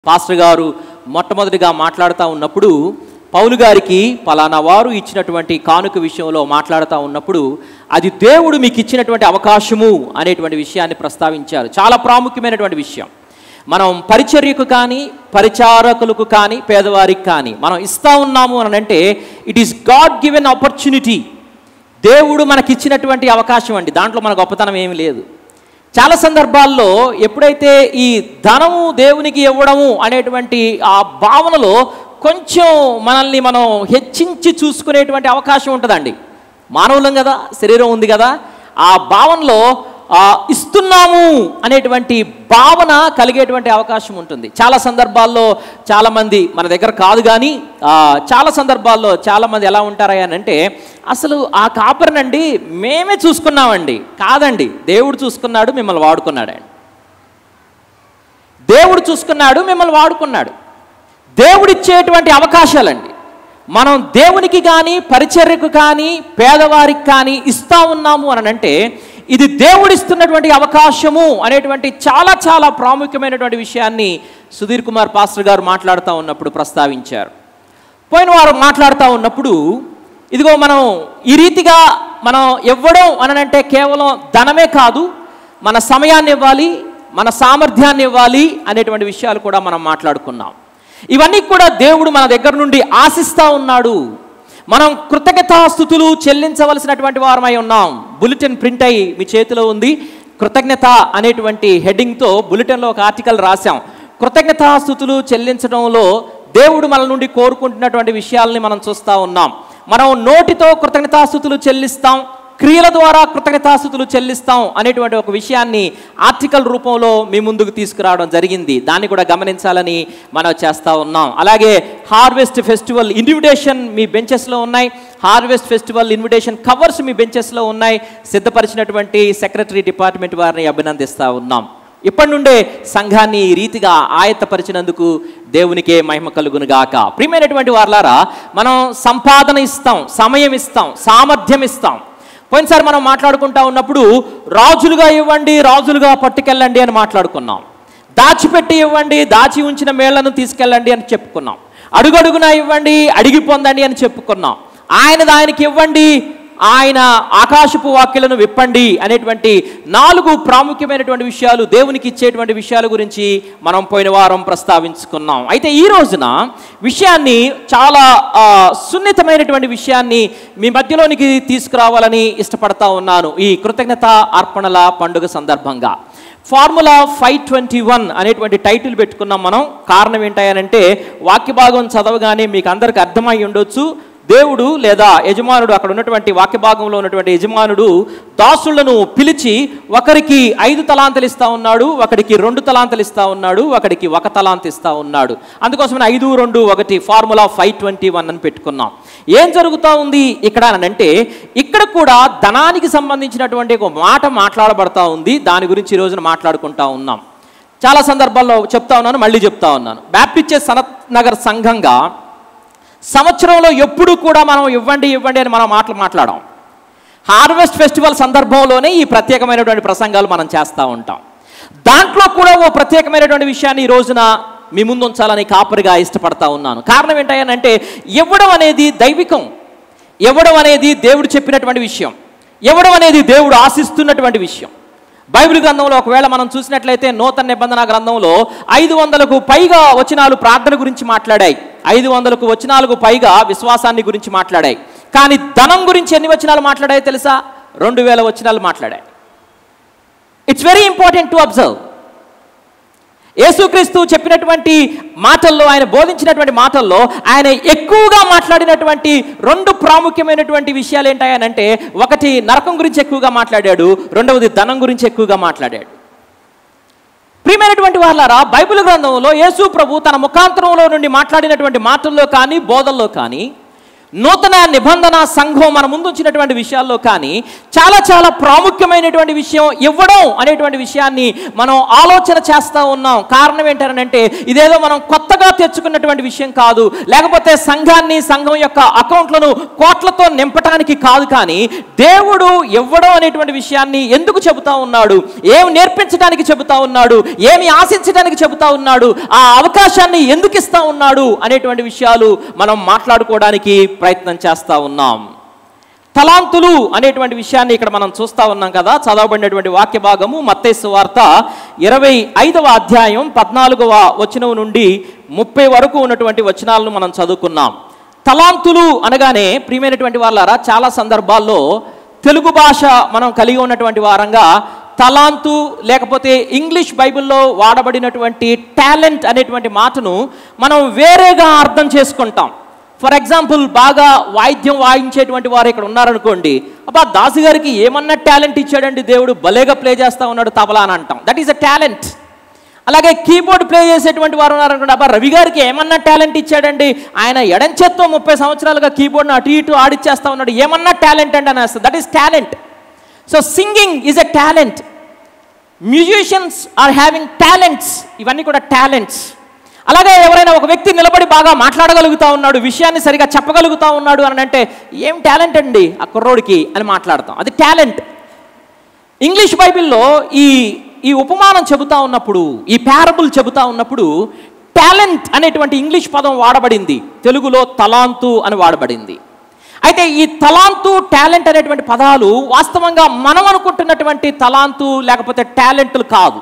Pastor గారు మొట్టమొదటిగా మాట్లాడుతూ ఉన్నప్పుడు పౌలు గారికి పలానా వారు ఇచ్చినటువంటి కానుక విషయంలో మాట్లాడుతూ ఉన్నప్పుడు అది దేవుడు మీకు ఇచ్చినటువంటి అవకాశము అనేటువంటి విషయాన్ని ప్రస్తావించారు చాలా ప్రాముఖ్యమైనటువంటి విషయం మనం పరిచర్యకు కానీ పరిచారకులకు కానీ పేదవారికి కానీ మనం ఇస్తా ఉన్నాము అని అంటే it is God given opportunity దేవుడు మనకిచ్చినటువంటి అవకాశం అండి దాంట్లో మన గొప్పతనం ఏమీ లేదు చాలా సందర్భాల్లో ఎప్పుడైతే ఈ ధనము దేవునికి ఇవ్వడము అనేటువంటి ఆ భావనలో కొంచెం మనల్ని మనం హెచ్చించి చూసుకునేటువంటి అవకాశం ఉంటుందండి మానవులం కదా శరీరం ఉంది కదా ఆ భావనలో ఆ, ఇస్తున్నాము అనేటువంటి భావన కలిగేటువంటి అవకాశం ఉంటుంది చాలా సందర్భాల్లో చాలామంది మన దగ్గర కాదు కానీ ఆ, చాలా సందర్భాల్లో చాలామంది ఎలా ఉంటారా అని అంటే అసలు ఆ కాపరినండి మేమే చూసుకున్నామండి కాదండి దేవుడు చూసుకున్నాడు మిమ్మల్ని వాడుకున్నాడు అండి దేవుడు చూసుకున్నాడు మిమ్మల్ని వాడుకున్నాడు దేవుడిచ్చేటువంటి అవకాశాలండి మనం దేవునికి కానీ పరిచర్యకు కానీ పేదవారికి కానీ ఇస్తా ఉన్నాము అని అంటే ఇది దేవుడిస్తున్నటువంటి అవకాశము అనేటువంటి చాలా చాలా ప్రాముఖ్యమైనటువంటి విషయాన్ని సుధీర్ కుమార్ పాస్టర్ గారు మాట్లాడుతూ ఉన్నప్పుడు ప్రస్తావించారు పోయిన వారు మాట్లాడుతూ ఉన్నప్పుడు ఇదిగో మనం ఈ రీతిగా మనం ఇవ్వడం అనంటే కేవలం ధనమే కాదు మన సమయాన్ని ఇవ్వాలి మన సామర్థ్యాన్ని ఇవ్వాలి అనేటువంటి విషయాలు కూడా మనం మాట్లాడుకున్నాం ఇవన్నీ కూడా దేవుడు మన దగ్గర నుండి ఆశిస్తూ ఉన్నాడు మనం కృతజ్ఞతాస్థుతులు చెల్లించవలసినటువంటి వారమై ఉన్నాం బులెటిన్ ప్రింట్ అయ్యి మీ చేతిలో ఉంది కృతజ్ఞత అనేటువంటి హెడ్డింగ్తో బులెటిన్లో ఒక ఆర్టికల్ రాశాం కృతజ్ఞతాస్థుతులు చెల్లించడంలో దేవుడు మన నుండి కోరుకుంటున్నటువంటి విషయాల్ని మనం చూస్తూ ఉన్నాం మనం నోటితో కృతజ్ఞతాస్థుతులు చెల్లిస్తాం క్రియల ద్వారా కృతజ్ఞతాస్థుతులు చెల్లిస్తాం అనేటువంటి ఒక విషయాన్ని ఆర్టికల్ రూపంలో మీ ముందుకు తీసుకురావడం జరిగింది దాన్ని కూడా గమనించాలని మనం చేస్తూ ఉన్నాం అలాగే హార్వెస్ట్ ఫెస్టివల్ ఇన్విటేషన్ మీ బెంచెస్లో ఉన్నాయి హార్వెస్ట్ ఫెస్టివల్ ఇన్విటేషన్ కవర్స్ మీ బెంచెస్లో ఉన్నాయి సిద్ధపరిచినటువంటి సెక్రటరీ డిపార్ట్మెంట్ వారిని అభినందిస్తూ ఉన్నాం ఇప్పటి నుండే సంఘాన్ని ఈ రీతిగా ఆయత్తపరిచినందుకు దేవునికే మహిమ కలుగును గాక ప్రియమైనటువంటి వార్లారా మనం సంపాదన ఇస్తాం సమయం ఇస్తాం సామర్థ్యం ఇస్తాం పోయినసారి మనం మాట్లాడుకుంటా ఉన్నప్పుడు రాజులుగా ఇవ్వండి రాజులుగా పట్టుకెళ్ళండి అని మాట్లాడుకున్నాం దాచిపెట్టి ఇవ్వండి దాచి ఉంచిన మేళ్లను తీసుకెళ్ళండి అని చెప్పుకున్నాం అడుగడుగునా ఇవ్వండి అడిగి పొందండి అని చెప్పుకున్నాం ఆయన దానికి ఇవ్వండి ఆయన ఆకాశపు వాక్యలను విప్పండి అనేటువంటి నాలుగు ప్రాముఖ్యమైనటువంటి విషయాలు దేవునికి ఇచ్చేటువంటి విషయాల గురించి మనం పోయిన వారం ప్రస్తావించుకున్నాం అయితే ఈ రోజున విషయాన్ని చాలా ఆ, సున్నితమైనటువంటి విషయాన్ని మీ మధ్యలోనికి తీసుకురావాలని ఇష్టపడతా ఉన్నాను ఈ కృతజ్ఞత అర్పణల పండుగ సందర్భంగా ఫార్ములా ఫైవ్ ట్వంటీ వన్ అనేటువంటి టైటిల్ పెట్టుకున్నాం మనం కారణం ఏంటంటే వాక్య భాగం చదవగానే మీకు అందరికి అర్థమై ఉండొచ్చు దేవుడు లేదా యజమానుడు అక్కడ ఉన్నటువంటి వాక్య భాగంలో ఉన్నటువంటి యజమానుడు దాసులను పిలిచి ఒకరికి ఐదు తలాంతలు ఇస్తా ఉన్నాడు ఒకడికి రెండు తలాంతలు ఇస్తా ఉన్నాడు ఒకడికి ఒక తలాంత ఇస్తా ఉన్నాడు అందుకోసమే ఐదు రెండు ఒకటి ఫార్ములా ఫైవ్ ట్వంటీ వన్ అని పెట్టుకున్నాం ఏం జరుగుతూ ఉంది ఇక్కడ అని అంటే ఇక్కడ కూడా ధనానికి సంబంధించినటువంటి ఒక మాట మాట్లాడబడతా ఉంది దాని గురించి ఈ రోజున మాట్లాడుకుంటా ఉన్నాం చాలా సందర్భాల్లో చెప్తా ఉన్నాను మళ్ళీ చెప్తా ఉన్నాను బ్యాప్టిచ్చే సనత్ నగర్ సంఘంగా సంవత్సరంలో ఎప్పుడు కూడా మనం ఇవ్వండి ఇవ్వండి అని మనం మాటలు మాట్లాడాం హార్వెస్ట్ ఫెస్టివల్ సందర్భంలోనే ఈ ప్రత్యేకమైనటువంటి ప్రసంగాలు మనం చేస్తూ ఉంటాం దాంట్లో కూడా ఓ ప్రత్యేకమైనటువంటి విషయాన్ని ఈ రోజున మీ ముందు ఉంచాలని కాపరిగా ఇష్టపడతా ఉన్నాను కారణం ఏంటంటే ఇవ్వడం అనేది దైవికం ఇవ్వడం అనేది దేవుడు చెప్పినటువంటి విషయం ఇవ్వడం అనేది దేవుడు ఆశిస్తున్నటువంటి విషయం బైబిల్ గ్రంథంలో ఒకవేళ మనం చూసినట్లయితే నూతన నిబంధన గ్రంథంలో ఐదు వందలకు పైగా వచనాలు ప్రార్థన గురించి మాట్లాడాయి ఐదు వందలకు వచనాలకు పైగా విశ్వాసాన్ని గురించి మాట్లాడాయి కానీ ధనం గురించి ఎన్ని వచనాలు మాట్లాడాయో తెలుసా రెండు వేల వచనాలు మాట్లాడాయి it's very important to observe Yesukristu చెప్పినటువంటి మాటల్లో ఆయన బోధించినటువంటి మాటల్లో ఆయన ఎక్కువగా మాట్లాడినటువంటి రెండు ప్రాముఖ్యమైనటువంటి విషయాలు ఏంటాయనంటే ఒకటి నరకం గురించి ఎక్కువగా మాట్లాడాడు రెండవది ధనం గురించి ఎక్కువగా మాట్లాడాడు ప్రియమైనటువంటి వాళ్ళారా బైబిల్ గ్రంథంలో యేసు ప్రభు తన ముఖాంతరంలో నుండి మాట్లాడినటువంటి మాటల్లో కానీ బోధల్లో కానీ నూతన నిబంధన సంఘం మన ముందు ఉంచినటువంటి విషయాల్లో కానీ చాలా చాలా ప్రాముఖ్యమైనటువంటి విషయం ఇవ్వడం అనేటువంటి విషయాన్ని మనం ఆలోచన చేస్తూ ఉన్నాం కారణం ఏంటంటే ఇదేదో మనం కొత్తగా తెచ్చుకున్నటువంటి విషయం కాదు లేకపోతే సంఘాన్ని సంఘం యొక్క అకౌంట్లను కోట్లతో నింపటానికి కాదు కానీ దేవుడు ఇవ్వడం అనేటువంటి విషయాన్ని ఎందుకు చెబుతా ఉన్నాడు ఏమి నేర్పించడానికి చెబుతా ఉన్నాడు ఏమి ఆశించడానికి చెబుతా ఉన్నాడు ఆ అవకాశాన్ని ఎందుకు ఇస్తా ఉన్నాడు అనేటువంటి విషయాలు మనం మాట్లాడుకోవడానికి ప్రయత్నం చేస్తా ఉన్నాం తలాంతులు అనేటువంటి విషయాన్ని ఇక్కడ మనం చూస్తా ఉన్నాం కదా చదవబడినటువంటి వాక్య భాగము మత్తేసు వార్త ఇరవై ఐదవ అధ్యాయం పద్నాలుగవ వచనం నుండి ముప్పై వరకు ఉన్నటువంటి వచనాలను మనం చదువుకున్నాం తలాంతులు అనగానే ప్రియమైనటువంటి వాళ్ళారా చాలా సందర్భాల్లో తెలుగు భాష మనం కలిగి ఉన్నటువంటి వారంగా తలాంతు లేకపోతే ఇంగ్లీష్ బైబిల్లో వాడబడినటువంటి టాలెంట్ అనేటువంటి మాటను మనం వేరేగా అర్థం చేసుకుంటాం ఫర్ ఎగ్జాంపుల్ బాగా వాయిద్యం వాయించేటువంటి వారు ఇక్కడ ఉన్నారనుకోండి అబ్బా దాసు గారికి ఏమన్నా టాలెంట్ ఇచ్చాడండి దేవుడు భలేగా ప్లే చేస్తా ఉన్నాడు తబలా అని అంటాం దట్ ఈస్ అ టాలెంట్ అలాగే కీబోర్డ్ ప్లే చేసేటువంటి వారు ఉన్నారనుకోండి అబ్బా రవి గారికి ఏమన్నా టాలెంట్ ఇచ్చాడండి ఆయన ఎడంచేత్తో ముప్పై సంవత్సరాలుగా కీబోర్డ్ని అటు ఇటు ఆడిచ్చేస్తా ఉన్నాడు ఏమన్నా టాలెంట్ అండి అనేస్తుంది that is talent so singing is a talent musicians are having talents ఇవన్నీ కూడా టాలెంట్స్ అలాగే ఎవరైనా ఒక వ్యక్తి నిలబడి బాగా మాట్లాడగలుగుతా ఉన్నాడు విషయాన్ని సరిగా చెప్పగలుగుతా ఉన్నాడు అని అంటే ఏం టాలెంట్ అండి ఆ కుర్రోడికి అని మాట్లాడతాం అది టాలెంట్ ఇంగ్లీష్ బైబిల్లో ఈ ఈ ఉపమానం చెబుతా ఉన్నప్పుడు ఈ ప్యారబుల్ చెబుతా ఉన్నప్పుడు టాలెంట్ అనేటువంటి ఇంగ్లీష్ పదం వాడబడింది తెలుగులో తలాంతు అని వాడబడింది అయితే ఈ తలాంతు టాలెంట్ అనేటువంటి పదాలు వాస్తవంగా మనం అనుకుంటున్నటువంటి తలాంతు లేకపోతే టాలెంట్లు కాదు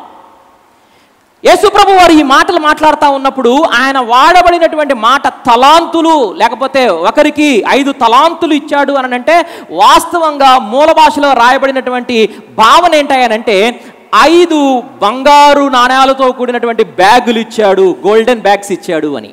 యేసుప్రభు వారు ఈ మాటలు మాట్లాడుతూ ఉన్నప్పుడు ఆయన వాడబడినటువంటి మాట తలాంతులు లేకపోతే ఒకరికి ఐదు తలాంతులు ఇచ్చాడు అని అంటే వాస్తవంగా మూల భాషలో రాయబడినటువంటి భావన ఏంటంటే ఐదు బంగారు నాణ్యాలతో కూడినటువంటి బ్యాగులు ఇచ్చాడు గోల్డెన్ బ్యాగ్స్ ఇచ్చాడు అని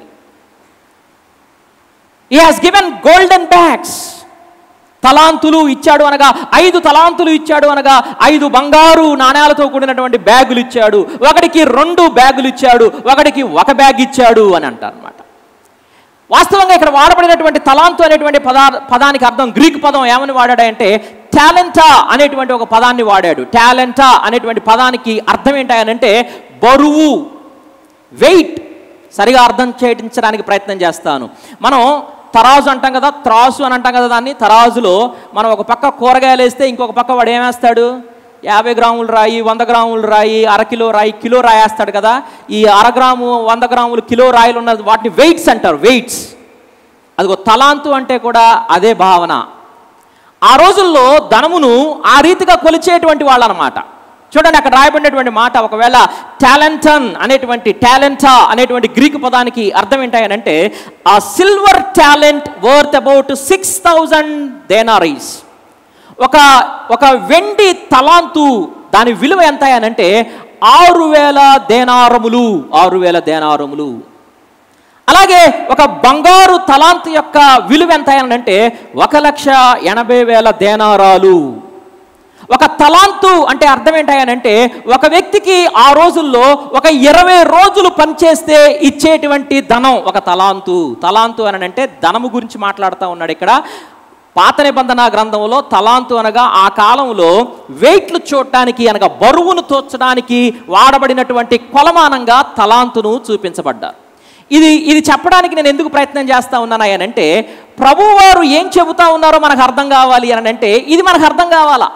ఈ హాస్ గివెన్ గోల్డెన్ బ్యాగ్స్ తలాంతులు ఇచ్చాడు అనగా ఐదు తలాంతులు ఇచ్చాడు అనగా ఐదు బంగారు నాణ్యాలతో కూడినటువంటి బ్యాగులు ఇచ్చాడు ఒకడికి రెండు బ్యాగులు ఇచ్చాడు ఒకడికి ఒక బ్యాగ్ ఇచ్చాడు అని అంటారు అనమాట వాస్తవంగా ఇక్కడ వాడబడినటువంటి తలాంతు అనేటువంటి పదా పదానికి అర్థం గ్రీక్ పదం ఏమని వాడాడంటే టాలెంటా అనేటువంటి ఒక పదాన్ని వాడాడు టాలెంటా అనేటువంటి పదానికి అర్థం ఏంటంటే బరువు వెయిట్ సరిగా అర్థం చేయించడానికి ప్రయత్నం చేస్తాను మనం తరాజు అంటాం కదా త్రాసు అని అంటాం కదా దాన్ని తరాజులో మనం ఒక పక్క కూరగాయలు వేస్తే ఇంకొక పక్క వాడు ఏమేస్తాడు యాభై గ్రాములు రాయి వంద గ్రాములు రాయి అరకిలో రాయి కిలో రాయి వేస్తాడు కదా ఈ అరగ్రాము వంద గ్రాములు కిలో రాయిలు ఉన్న వాటిని వెయిట్స్ అంటారు వెయిట్స్ అదిగో తలాంతు అంటే కూడా అదే భావన ఆ రోజుల్లో ధనమును ఆ రీతిగా కొలిచేటువంటి వాళ్ళు అనమాట చూడండి అక్కడ రాయబడినటువంటి మాట ఒకవేళ టాలెంటన్ అనేటువంటి టాలెంటా అనేటువంటి గ్రీకు పదానికి అర్థం ఏంటంటే ఆ silver talent worth about six thousand denarii ఒక ఒక వెండి తలాంతు దాని విలువ ఎంత అనంటే ఆరు వేల దేనారములు ఆరు వేల దేనారములు అలాగే ఒక బంగారు తలాంతు యొక్క విలువ ఎంత అనంటే ఒక లక్ష ఎనభై వేల దేనారాలు ఒక తలాంతు అంటే అర్థం ఏంటంటే ఒక వ్యక్తికి ఆ రోజుల్లో ఒక ఇరవై రోజులు పనిచేస్తే ఇచ్చేటువంటి ధనం ఒక తలాంతు తలాంతు అని అంటే ధనము గురించి మాట్లాడుతూ ఉన్నాడు ఇక్కడ పాత నిబంధన గ్రంథంలో తలాంతు అనగా ఆ కాలంలో వెయిట్లు చూడటానికి అనగా బరువును తోచడానికి వాడబడినటువంటి కొలమానంగా తలాంతును చూపించబడ్డారు ఇది ఇది చెప్పడానికి నేను ఎందుకు ప్రయత్నం చేస్తా ఉన్నాను అంటే ప్రభువారు ఏం చెబుతా ఉన్నారో మనకు అర్థం కావాలి అని అంటే ఇది మనకు అర్థం కావాలా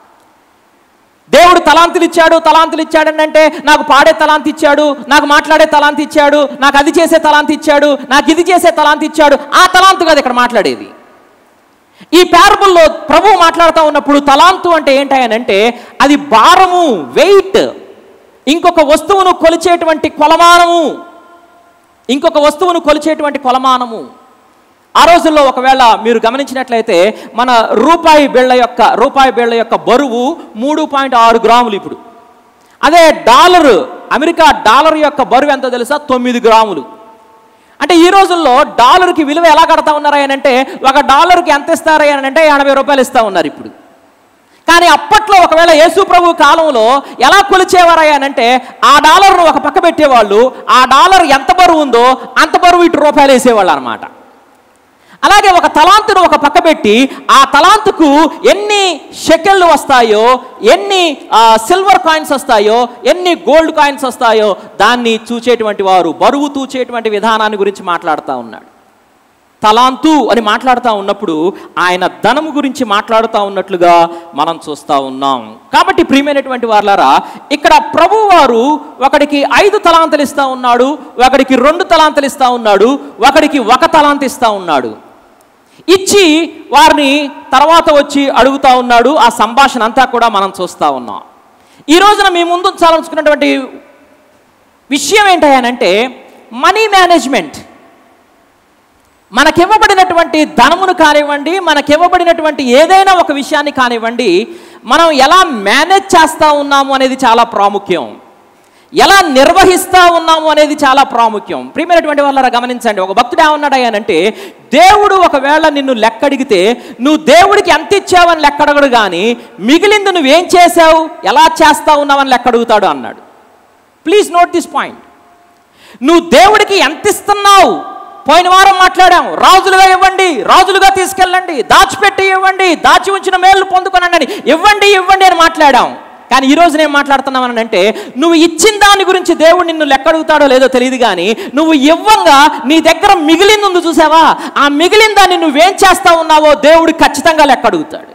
దేవుడు తలాంతులు ఇచ్చాడు తలాంతులు ఇచ్చాడు అంటే నాకు పాడే తలాంతి ఇచ్చాడు నాకు మాట్లాడే తలాంతి ఇచ్చాడు నాకు అది చేసే తలాంతి ఇచ్చాడు నాకు ఇది చేసే తలాంతి ఇచ్చాడు ఆ తలాంతు కాదు ఇక్కడ మాట్లాడేది ఈ ప్యారబుల్లో ప్రభు మాట్లాడుతూ ఉన్నప్పుడు తలాంతు అంటే ఏంటంటే అది భారము వెయిట్ ఇంకొక వస్తువును కొలిచేటువంటి కొలమానము ఇంకొక వస్తువును కొలిచేటువంటి కొలమానము ఆ రోజుల్లో ఒకవేళ మీరు గమనించినట్లయితే మన రూపాయి బిళ్ళ యొక్క రూపాయి బిళ్ళ యొక్క బరువు మూడు పాయింట్ ఆరు గ్రాములు ఇప్పుడు అదే డాలర్ అమెరికా డాలర్ యొక్క బరువు ఎంతో తెలుసా తొమ్మిది గ్రాములు అంటే ఈ రోజుల్లో డాలర్కి విలువ ఎలా కడతా ఉన్నారా అని అంటే ఒక డాలర్కి ఎంత ఇస్తారా అని అంటే ఎనభై రూపాయలు ఇస్తూ ఉన్నారు ఇప్పుడు కానీ అప్పట్లో ఒకవేళ యేసు ప్రభు కాలంలో ఎలా కొలిచేవారా అని అంటే ఆ డాలర్ను ఒక పక్క పెట్టేవాళ్ళు ఆ డాలర్ ఎంత బరువు ఉందో అంత బరువు ఇటు రూపాయలు వేసేవాళ్ళు అనమాట అలాగే ఒక తలాంతును ఒక పక్క పెట్టి ఆ తలాంతుకు ఎన్ని షెకెళ్ళు వస్తాయో ఎన్ని ఆ, సిల్వర్ కాయిన్స్ వస్తాయో ఎన్ని గోల్డ్ కాయిన్స్ వస్తాయో దాన్ని చూచేటువంటి వారు బరువు తూచేటువంటి విధానాన్ని గురించి మాట్లాడుతూ ఉన్నాడు తలాంతు అని మాట్లాడుతూ ఉన్నప్పుడు ఆయన ధనము గురించి మాట్లాడుతూ ఉన్నట్లుగా మనం చూస్తూ ఉన్నాం కాబట్టి ప్రియమైనటువంటి వాళ్ళారా ఇక్కడ ప్రభువారు ఒకడికి ఐదు తలాంతలు ఇస్తా ఉన్నాడు ఒకడికి రెండు తలాంతలు ఇస్తా ఉన్నాడు ఒకడికి ఒక తలాంత ఇస్తా ఉన్నాడు ఇచ్చి వారిని తర్వాత వచ్చి అడుగుతా ఉన్నాడు ఆ సంభాషణ అంతా కూడా మనం చూస్తూ ఉన్నాం ఈ రోజున మీ ముందు ఉంచాలనుకున్నటువంటి విషయం ఏంటంటే మనీ మేనేజ్మెంట్ మనకివ్వబడినటువంటి ధనమును కానివ్వండి మనకివ్వబడినటువంటి ఏదైనా ఒక విషయాన్ని కానివ్వండి మనం ఎలా మేనేజ్ చేస్తూ ఉన్నాము అనేది చాలా ప్రాముఖ్యం ఎలా నిర్వహిస్తూ ఉన్నాము అనేది చాలా ప్రాముఖ్యం ప్రియమైనటువంటి వాళ్ళ గమనించండి ఒక భక్తుడు ఏమన్నాడు అంటే దేవుడు ఒకవేళ నిన్ను లెక్కడిగితే నువ్వు దేవుడికి ఎంత ఇచ్చావని లెక్కడగడు కానీ మిగిలింది నువ్వేం చేసావు ఎలా చేస్తా ఉన్నావని లెక్కడుగుతాడు అన్నాడు ప్లీజ్ నోట్ దిస్ పాయింట్ నువ్వు దేవుడికి ఎంత ఇస్తున్నావు పోయిన వారం మాట్లాడాం రాజులుగా ఇవ్వండి రాజులుగా తీసుకెళ్ళండి దాచిపెట్టి ఇవ్వండి దాచి ఉంచిన మేలు పొందుకోనండి అని ఇవ్వండి ఇవ్వండి అని మాట్లాడాం కానీ ఈ రోజు నేను మాట్లాడుతున్నామని అంటే నువ్వు ఇచ్చిన దాని గురించి దేవుడు నిన్ను లెక్కడుగుతాడో లేదో తెలియదు కానీ నువ్వు ఇవ్వంగా నీ దగ్గర మిగిలింది ఉంది చూసావా ఆ మిగిలిన దాన్ని నువ్వేం చేస్తా ఉన్నావో దేవుడు ఖచ్చితంగా లెక్కడుగుతాడు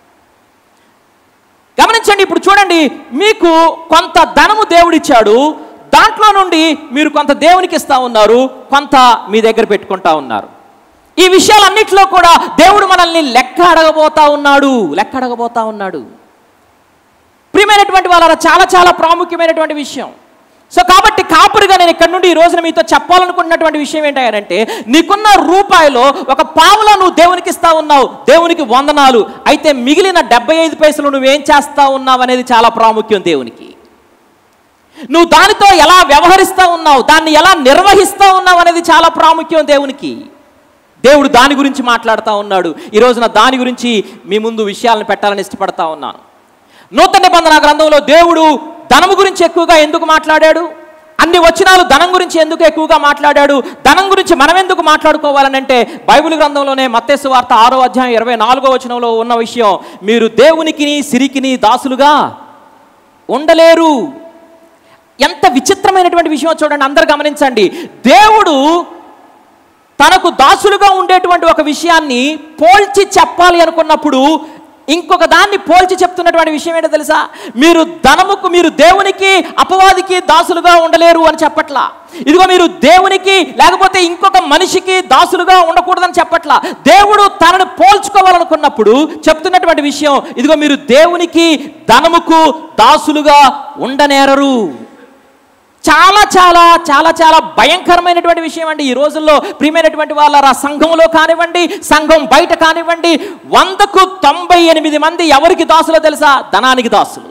గమనించండి ఇప్పుడు చూడండి మీకు కొంత ధనము దేవుడిచ్చాడు దాంట్లో నుండి మీరు కొంత దేవునికి ఇస్తా ఉన్నారు కొంత మీ దగ్గర పెట్టుకుంటా ఉన్నారు ఈ విషయాలన్నింటిలో కూడా దేవుడు మనల్ని లెక్క అడగబోతా ఉన్నాడు లెక్క అడగబోతా ఉన్నాడు ప్రియమైనటువంటి వాళ్ళ చాలా చాలా ప్రాముఖ్యమైనటువంటి విషయం సో కాబట్టి కాపురిగా నేను ఇక్కడ నుండి ఈ రోజున మీతో చెప్పాలనుకున్నటువంటి విషయం ఏంటంటే నీకున్న రూపాయలో ఒక పావులో నువ్వు దేవునికి ఇస్తా ఉన్నావు దేవునికి వందనాలు అయితే మిగిలిన డెబ్బై ఐదు పైసలు నువ్వేం చేస్తా ఉన్నావు అనేది చాలా ప్రాముఖ్యం దేవునికి నువ్వు దానితో ఎలా వ్యవహరిస్తా ఉన్నావు దాన్ని ఎలా నిర్వహిస్తా ఉన్నావు అనేది చాలా ప్రాముఖ్యం దేవునికి దేవుడు దాని గురించి మాట్లాడుతూ ఉన్నాడు ఈ రోజున దాని గురించి మీ ముందు విషయాలను పెట్టాలని ఇష్టపడతా ఉన్నాను నూతన నిబంధన గ్రంథంలో దేవుడు ధనము గురించి ఎక్కువగా ఎందుకు మాట్లాడాడు అన్ని వచనాలు ధనం గురించి ఎందుకు ఎక్కువగా మాట్లాడాడు ధనం గురించి మనం ఎందుకు మాట్లాడుకోవాలనంటే బైబిల్ గ్రంథంలోనే మత్తేసు వార్త ఆరో అధ్యాయం ఇరవై నాలుగో వచనంలో ఉన్న విషయం మీరు దేవునికిని సిరికిని దాసులుగా ఉండలేరు ఎంత విచిత్రమైనటువంటి విషయం చూడండి అందరు గమనించండి దేవుడు తనకు దాసులుగా ఉండేటువంటి ఒక విషయాన్ని పోల్చి చెప్పాలి అనుకున్నప్పుడు ఇంకొక దాన్ని పోల్చి చెప్తున్నటువంటి విషయం ఏంటో తెలుసా మీరు ధనముకు మీరు దేవునికి అపవాదికి దాసులుగా ఉండలేరు అని చెప్పట్లా ఇదిగో మీరు దేవునికి లేకపోతే ఇంకొక మనిషికి దాసులుగా ఉండకూడదని చెప్పట్లా దేవుడు తనను పోల్చుకోవాలనుకున్నప్పుడు చెప్తున్నటువంటి విషయం ఇదిగో మీరు దేవునికి ధనముకు దాసులుగా ఉండనేరరు చాలా చాలా చాలా చాలా భయంకరమైనటువంటి విషయం అండి ఈ రోజుల్లో ప్రియమైనటువంటి వాళ్ళ సంఘంలో కానివ్వండి సంఘం బయట కానివ్వండి వందకు తొంభై ఎనిమిది మంది ఎవరికి దాసులో తెలుసా ధనానికి దాసులు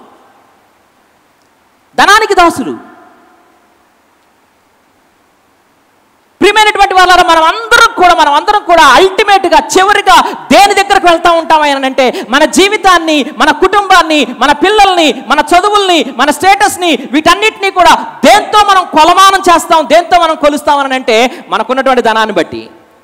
ధనానికి దాసులు ప్రియమైనటువంటి వాళ్ళ మనం అందరం కూడా మనం అందరం కూడా అల్టిమేట్గా చివరిగా దేని దగ్గరకు వెళ్తా ఉంటాం అంటే మన జీవితాన్ని మన కుటుంబాన్ని మన పిల్లల్ని మన చదువుల్ని మన స్టేటస్ని వీటన్నిటినీ కూడా దేంతో మనం కొలమానం చేస్తాం దేంతో మనం కొలుస్తామని అంటే మనకున్నటువంటి ధనాన్ని బట్టి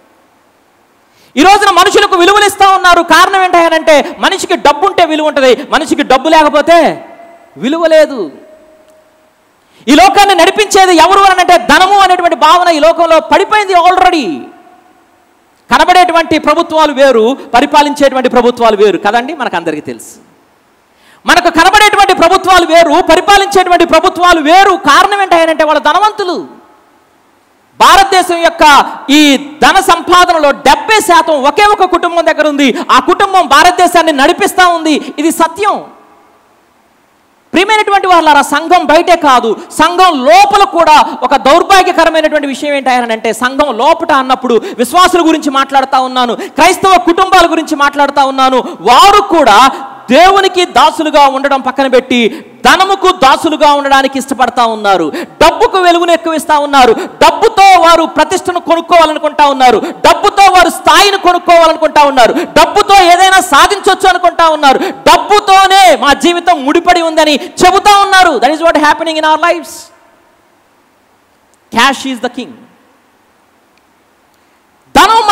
ఈ రోజున మనుషులకు విలువలు ఇస్తా ఉన్నారు కారణం ఏంటంటే మనిషికి డబ్బు ఉంటే విలువ ఉంటుంది మనిషికి డబ్బు లేకపోతే విలువ లేదు ఈ లోకాన్ని నడిపించేది ఎవరు అని అంటే ధనము అనేటువంటి భావన ఈ లోకంలో పడిపోయింది ఆల్రెడీ కనబడేటువంటి ప్రభుత్వాలు వేరు పరిపాలించేటువంటి ప్రభుత్వాలు వేరు కదండి మనకు అందరికీ తెలుసు మనకు కనబడేటువంటి ప్రభుత్వాలు వేరు పరిపాలించేటువంటి ప్రభుత్వాలు వేరు కారణం ఏంటంటే వాళ్ళ ధనవంతులు భారతదేశం యొక్క ఈ ధన సంపాదనలో డెబ్బై శాతం ఒకే ఒక కుటుంబం దగ్గర ఉంది ఆ కుటుంబం భారతదేశాన్ని నడిపిస్తూ ఉంది ఇది సత్యం ప్రియమైనటువంటి వాళ్ళ సంఘం బయటే కాదు సంఘం లోపల కూడా ఒక దౌర్భాగ్యకరమైనటువంటి విషయం ఏంటంటే సంఘం లోపట అన్నప్పుడు విశ్వాసుల గురించి మాట్లాడుతూ ఉన్నాను క్రైస్తవ కుటుంబాల గురించి మాట్లాడుతూ ఉన్నాను వారు కూడా దేవునికి దాసులుగా ఉండడం పక్కన పెట్టి ధనముకు దాసులుగా ఉండడానికి ఇష్టపడతా ఉన్నారు డబ్బుకు వెలుగును ఎక్కువ ఇస్తా ఉన్నారు డబ్బుతో వారు ప్రతిష్టను కొనుక్కోవాలనుకుంటా ఉన్నారు డబ్బుతో వారు స్థాయిని కొనుక్కోవాలనుకుంటా ఉన్నారు డబ్బుతో ఏదైనా సాధించవచ్చు అనుకుంటా ఉన్నారు డబ్బుతోనే మా జీవితం ముడిపడి ఉందని చెబుతా ఉన్నారు that is what happening in our lifes cash is the king ధనం మన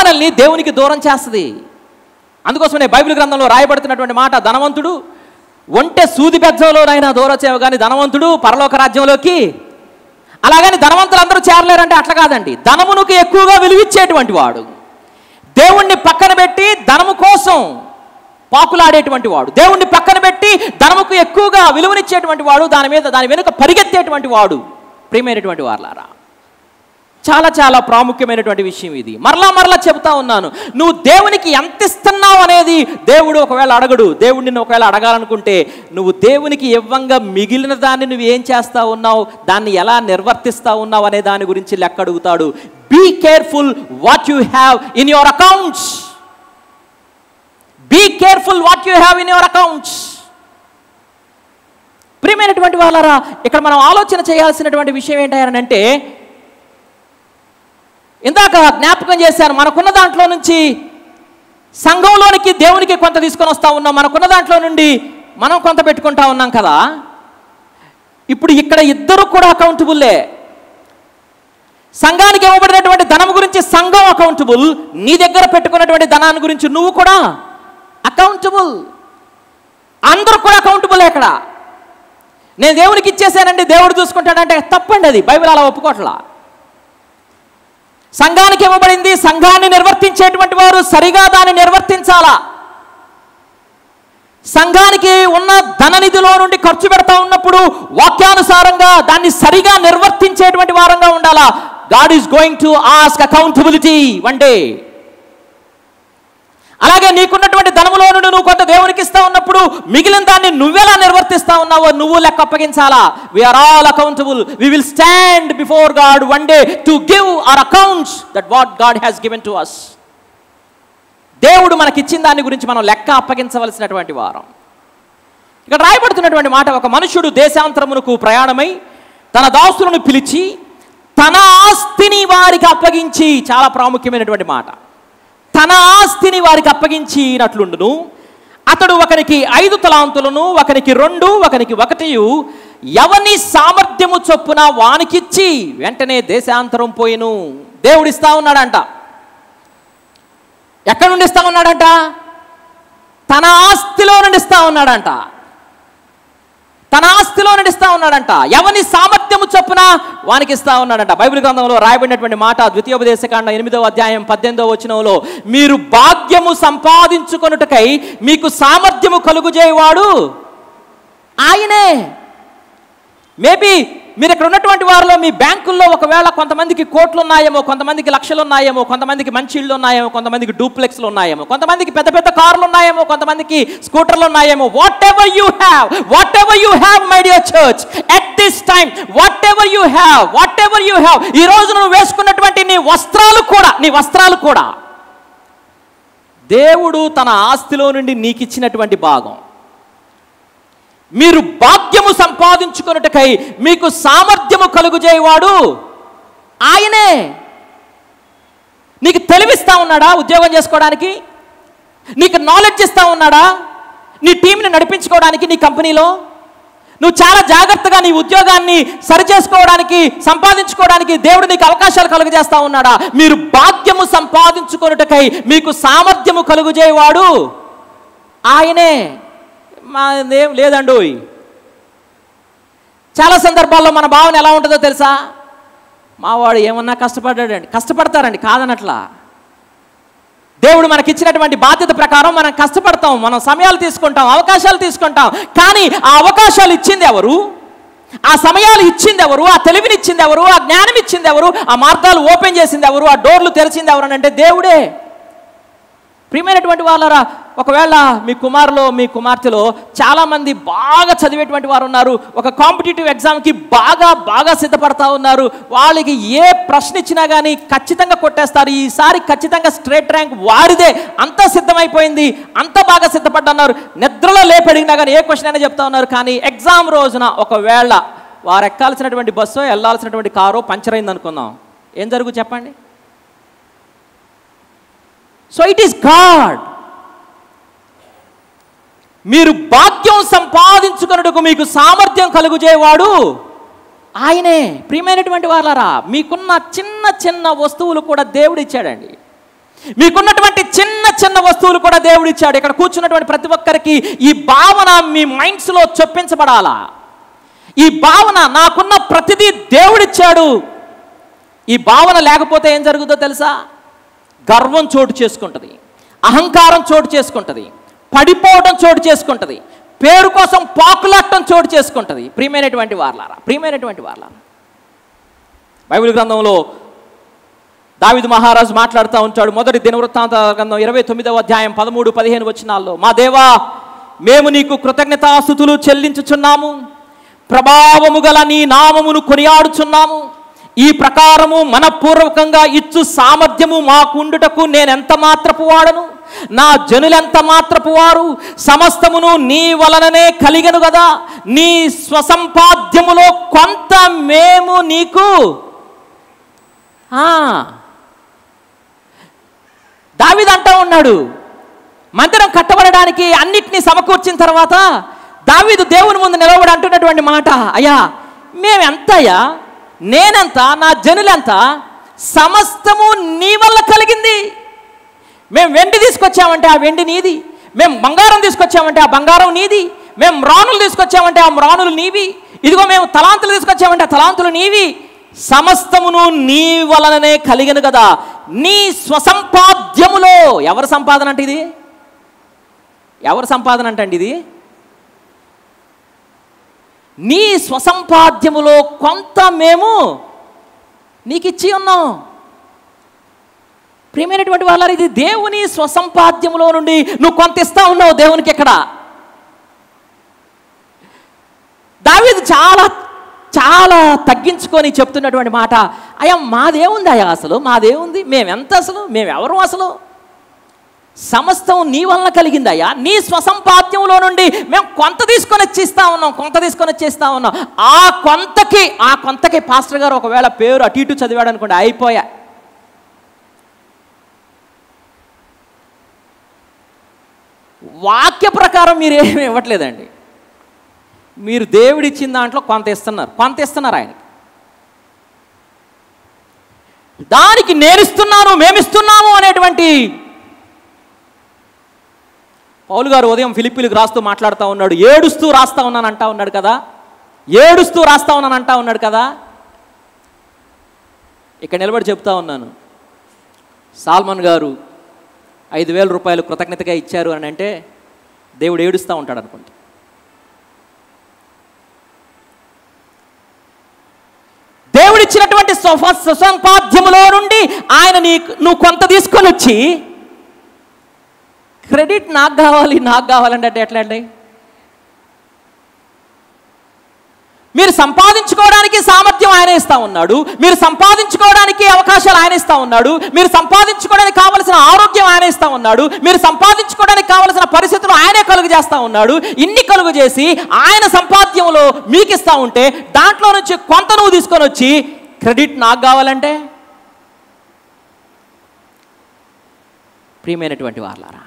మనల్ని దేవునికి దూరం చేస్తుంది అందుకోసమే బైబిల్ గ్రంథంలో రాయబడుతున్నటువంటి మాట ధనవంతుడు ఒంటె సూది బెజ్జంలోనైనా దూరచేవ కానీ ధనవంతుడు పరలోక రాజ్యంలోకి అలాగని ధనవంతులు అందరూ చేరలేరంటే అట్లా కాదండి ధనమునకు ఎక్కువగా విలువిచ్చేటువంటి వాడు దేవుణ్ణి పక్కన పెట్టి ధనము కోసం పాకులాడేటువంటి వాడు దేవుణ్ణి పక్కన పెట్టి ధనముకు ఎక్కువగా విలువనిచ్చేటువంటి వాడు దాని మీద దాని వెనుక పరిగెత్తేటువంటి వాడు ప్రియమైనటువంటి వారులారా చాలా చాలా ప్రాముఖ్యమైనటువంటి విషయం ఇది మరలా మరలా చెబుతా ఉన్నాను నువ్వు దేవునికి ఎంత ఇస్తున్నావు అనేది దేవుడు ఒకవేళ అడగడు దేవుడు నిన్ను ఒకవేళ అడగాలనుకుంటే నువ్వు దేవునికి ఇవ్వంగా మిగిలిన దాన్ని నువ్వు ఏం చేస్తా ఉన్నావు దాన్ని ఎలా నిర్వర్తిస్తా ఉన్నావు అనే దాని గురించి లెక్క అడుగుతాడు be careful what you have in your accounts be careful what you have in your accounts ప్రియమైనటువంటి వాళ్ళరా ఇక్కడ మనం ఆలోచన చేయాల్సినటువంటి విషయం ఏంటంటే ఇందాక జ్ఞాపకం చేశాను మనకున్న దాంట్లో నుంచి సంఘంలోనికి దేవునికి కొంత తీసుకొని వస్తా ఉన్నాం మనకున్న దాంట్లో నుండి మనం కొంత పెట్టుకుంటా ఉన్నాం కదా ఇప్పుడు ఇక్కడ ఇద్దరు కూడా అకౌంటబుల్లే సంఘానికి ఇవ్వబడినటువంటి ధనం గురించి సంఘం అకౌంటబుల్ నీ దగ్గర పెట్టుకున్నటువంటి ధనాన్ని గురించి నువ్వు కూడా అకౌంటబుల్ అందరూ కూడా అకౌంటబుల్ ఇక్కడ నేను దేవునికి ఇచ్చేసానండి దేవుడు చూసుకుంటాడంటే తప్పండి అది బైబిల్ అలా ఒప్పుకోట్లా సంఘానికి ఇవ్వబడింది సంఘాన్ని నిర్వర్తించేటువంటి వారు సరిగా దాన్ని నిర్వర్తించాలా సంఘానికి ఉన్న ధననిధిలో నుండి ఖర్చు పెడతా ఉన్నప్పుడు వాక్యానుసారంగా దాన్ని సరిగా నిర్వర్తించేటువంటి వారంగా ఉండాలా God is going to ask accountability one day అలాగే నీకున్నటువంటి ధనములో నుండి నువ్వు కొంత దేవునికి ఇస్తా ఉన్నప్పుడు మిగిలిన దాన్ని నువ్వెలా నిర్వర్తిస్తా ఉన్నావో నువ్వు లెక్క అప్పగించాలా we are all accountable we will stand before God one day to give our accounts that what God has given to us దేవుడు మనకిచ్చిన దాని గురించి మనం లెక్క అప్పగించవలసినటువంటి వారం ఇక్కడ రాయబడుతున్నటువంటి మాట ఒక మనుషుడు దేశాంతరమునకు ప్రయాణమై తన దాసులను పిలిచి తన ఆస్తిని వారికి అప్పగించి చాలా ప్రాముఖ్యమైనటువంటి మాట తన ఆస్తిని వారికి అప్పగించినట్లుండును అతడు ఒకనికి ఐదు తలాంతులను ఒకనికి రెండు ఒకనికి ఒకటియు ఎవని సామర్థ్యము చొప్పున వానికిచ్చి వెంటనే దేశాంతరం పోయిను దేవుడు ఇస్తా ఉన్నాడంట ఎక్కడి నుండి ఇస్తా ఉన్నాడంట తన ఆస్తిలో నుండి ఇస్తా ఉన్నాడంట తన ఆస్తిలో నుండి ఇస్తా ఉన్నాడంట ఎవని సామర్థ్యము చొప్పున వానికి ఇస్తా ఉన్నాడంట బైబిల్ గ్రంథంలో రాయబడినటువంటి మాట ద్వితీయోపదేశకాండ ఎనిమిదవ అధ్యాయం పద్దెనిమిదవ వచనంలో మీరు భాగ్యము సంపాదించుకొనుటకై మీకు సామర్థ్యము కలుగుజేయవాడు ఆయనే మేబీ మీరు ఇక్కడ ఉన్నటువంటి వారిలో మీ బ్యాంకుల్లో ఒకవేళ కొంతమందికి కోట్లు ఉన్నాయేమో కొంతమందికి లక్షలు ఉన్నాయేమో కొంతమందికి మంచి ఇళ్ళు ఉన్నాయేమో కొంతమందికి డూప్లెక్స్లు ఉన్నాయేమో కొంతమందికి పెద్ద పెద్ద కార్లు ఉన్నాయేమో కొంతమందికి స్కూటర్లు ఉన్నాయేమో whatever you have whatever you have my dear church at this time whatever you have whatever you have ఈ రోజు నువ్వు వేసుకున్నటువంటి నీ వస్త్రాలు కూడా నీ వస్త్రాలు కూడా దేవుడు తన ఆస్తిలో నుండి నీకు ఇచ్చినటువంటి భాగం మీరు భాగ్యము సంపాదించుకొనుటకై మీకు సామర్థ్యము కలుగుజేయవాడు ఆయనే నీకు తెలివిస్తా ఉన్నాడా ఉద్యోగం చేసుకోవడానికి నీకు నాలెడ్జ్ ఇస్తా ఉన్నాడా నీ టీంని నడిపించుకోవడానికి నీ కంపెనీలో నువ్వు చాలా జాగ్రత్తగా నీ ఉద్యోగాన్ని సరిచేసుకోవడానికి సంపాదించుకోవడానికి దేవుడు నీకు అవకాశాలు కలుగజేస్తా ఉన్నాడా మీరు భాగ్యము సంపాదించుకొనుటకై మీకు సామర్థ్యము కలుగుజేయవాడు ఆయనే మా ఏం లేదండి చాలా సందర్భాల్లో మన భావన ఎలా ఉంటుందో తెలుసా మావాడు ఏమన్నా కష్టపడ్డాడండి కష్టపడతారండి కాదనట్లా దేవుడు మనకిచ్చినటువంటి బాధ్యత ప్రకారం మనం కష్టపడతాం మనం సమయాలు తీసుకుంటాం అవకాశాలు తీసుకుంటాం కానీ ఆ అవకాశాలు ఇచ్చింది ఎవరు ఆ సమయాలు ఇచ్చింది ఎవరు ఆ తెలివిని ఇచ్చింది ఎవరు ఆ జ్ఞానం ఇచ్చింది ఎవరు ఆ మార్గాలు ఓపెన్ చేసింది ఎవరు ఆ డోర్లు తెరిచింది ఎవరు అని అంటే దేవుడే ప్రియమైనటువంటి వాళ్ళరా ఒకవేళ మీ కుమారులో మీ కుమార్తెలో చాలామంది బాగా చదివేటువంటి వారు ఉన్నారు ఒక కాంపిటేటివ్ ఎగ్జామ్కి బాగా బాగా సిద్ధపడతా ఉన్నారు వాళ్ళకి ఏ ప్రశ్న ఇచ్చినా కానీ ఖచ్చితంగా కొట్టేస్తారు ఈసారి ఖచ్చితంగా స్ట్రేట్ ర్యాంక్ వారిదే అంతా సిద్ధమైపోయింది అంత బాగా సిద్ధపడ్డన్నారు నిద్రలో లేపడిగినా కానీ ఏ క్వశ్చన్ అయినా చెప్తా ఉన్నారు కానీ ఎగ్జామ్ రోజున ఒకవేళ వారు ఎక్కాల్సినటువంటి బస్సో వెళ్ళాల్సినటువంటి కారో పంచర్ అయింది అనుకుందాం ఏం జరుగు చెప్పండి సో ఇట్ ఈస్ గాడ్ మీరు భాగ్యం సంపాదించుకున్నట్టుకు మీకు సామర్థ్యం కలుగుజేవాడు ఆయనే ప్రియమైనటువంటి వాళ్ళరా మీకున్న చిన్న చిన్న వస్తువులు కూడా దేవుడు ఇచ్చాడండి మీకున్నటువంటి చిన్న చిన్న వస్తువులు కూడా దేవుడు ఇచ్చాడు ఇక్కడ కూర్చున్నటువంటి ప్రతి ఒక్కరికి ఈ భావన మీ మైండ్స్లో చొప్పించబడాలా ఈ భావన నాకున్న ప్రతిదీ దేవుడిచ్చాడు ఈ భావన లేకపోతే ఏం జరుగుతుందో తెలుసా గర్వం చోటు చేసుకుంటుంది అహంకారం చోటు చేసుకుంటుంది పడిపోవడం చోటు చేసుకుంటుంది పేరు కోసం పాకులట్టం చోటు చేసుకుంటుంది ప్రియమైనటువంటి వార్లారా ప్రియమైనటువంటి వార్లారా బైబిల్ గ్రంథంలో దావిదు మహారాజు మాట్లాడుతూ ఉంటాడు మొదటి దినవృత్తాంత గ్రంథం ఇరవై తొమ్మిదవ అధ్యాయం పదమూడు పదిహేను వచనాల్లో మా దేవా మేము నీకు కృతజ్ఞతాస్థుతులు చెల్లించుచున్నాము ప్రభావము గల నీ నామమును కొనియాడుచున్నాము ఈ ప్రకారము మనపూర్వకంగా ఇచ్చు సామర్థ్యము మాకుండుటకు నేనెంత మాత్రపు వాడను నా జనులెంత మాత్రపు వారు సమస్తమును నీ వలననే కలిగను కదా నీ స్వసంపాద్యములో కొంత మేము నీకు ఆ, దావీదు అంటా ఉన్నాడు మందిరం కట్టబడడానికి అన్నిటినీ సమకూర్చిన తర్వాత దావీదు దేవుని ముందు నిలబడి అంటున్నటువంటి మాట అయ్యా మేమెంత అయ్యా నేనెంత నా జనులెంత సమస్తము నీ వల్ల కలిగింది మేము వెండి తీసుకొచ్చామంటే ఆ వెండి నీది మేము బంగారం తీసుకొచ్చామంటే ఆ బంగారం నీది మేము మ్రానులు తీసుకొచ్చామంటే ఆ మ్రానులు నీవి ఇదిగో మేము తలాంతులు తీసుకొచ్చామంటే ఆ తలాంతులు నీవి సమస్తమును నీ వలననే కలిగను కదా నీ స్వసంపాద్యములో ఎవరి సంపాదన అంటే ఇది ఎవరి సంపాదన అంటే అండి ఇది నీ స్వసంపాద్యములో కొంత మేము నీకు ఇచ్చి ఉన్నాం ప్రియమైనటువంటి వాళ్ళ ఇది దేవుని స్వసంపాద్యములో నుండి నువ్వు కొంత ఇస్తా ఉన్నావు దేవునికి ఎక్కడ దావీదు చాలా చాలా తగ్గించుకొని చెప్తున్నటువంటి మాట అయ్యా మాదేముంది అయ్యా అసలు మాదేముంది మేమెంత అసలు మేమెవరు అసలు సమస్తం నీ వలన కలిగిందయ్యా నీ స్వసంపాద్యంలో నుండి మేము కొంత తీసుకొని వచ్చి ఇస్తా ఉన్నాం కొంత తీసుకొని వచ్చి ఇస్తా ఉన్నాం ఆ కొంతకి ఆ కొంతకి పాస్టర్ గారు ఒకవేళ పేరు అటు ఇటు చదివాడు అనుకోండి అయిపోయా వాక్య ప్రకారం మీరు ఏమి ఇవ్వట్లేదండి మీరు దేవుడిచ్చిన దాంట్లో కొంత ఇస్తున్నారు కొంత ఇస్తున్నారు ఆయనకి దానికి నేను ఇస్తున్నాను మేము ఇస్తున్నాము అనేటువంటి పౌలు గారు ఉదయం ఫిలిప్పీలకు రాస్తూ మాట్లాడుతూ ఉన్నాడు ఏడుస్తూ రాస్తా ఉన్నాను అంటా ఉన్నాడు కదా ఏడుస్తూ రాస్తా ఉన్నాను అంటా ఉన్నాడు కదా ఇక్కడ నిలబడి చెప్తా ఉన్నాను సాల్మన్ గారు ఐదు వేల రూపాయలు కృతజ్ఞతగా ఇచ్చారు అని అంటే దేవుడు ఏడుస్తూ ఉంటాడు అనుకుంటా దేవుడిచ్చినటువంటి స్వ సుసంపాద్యములో నుండి ఆయన నీకు నువ్వు కొంత తీసుకొని వచ్చి క్రెడిట్ నాకు కావాలి నాకు కావాలంటే అంటే ఎట్లా అండి మీరు సంపాదించుకోవడానికి సామర్థ్యం ఆయన ఇస్తా ఉన్నాడు మీరు సంపాదించుకోవడానికి అవకాశాలు ఆయన ఇస్తా ఉన్నాడు మీరు సంపాదించుకోవడానికి కావలసిన ఆరోగ్యం ఆయన ఇస్తా ఉన్నాడు మీరు సంపాదించుకోవడానికి కావలసిన పరిస్థితులు ఆయనే కలుగు చేస్తా ఉన్నాడు ఇన్ని కలుగు చేసి ఆయన సంపాద్యంలో మీకు ఇస్తా ఉంటే దాంట్లో నుంచి కొంత నువ్వు తీసుకొని వచ్చి క్రెడిట్ నాకు కావాలంటే ప్రియమైనటువంటి వాళ్ళారా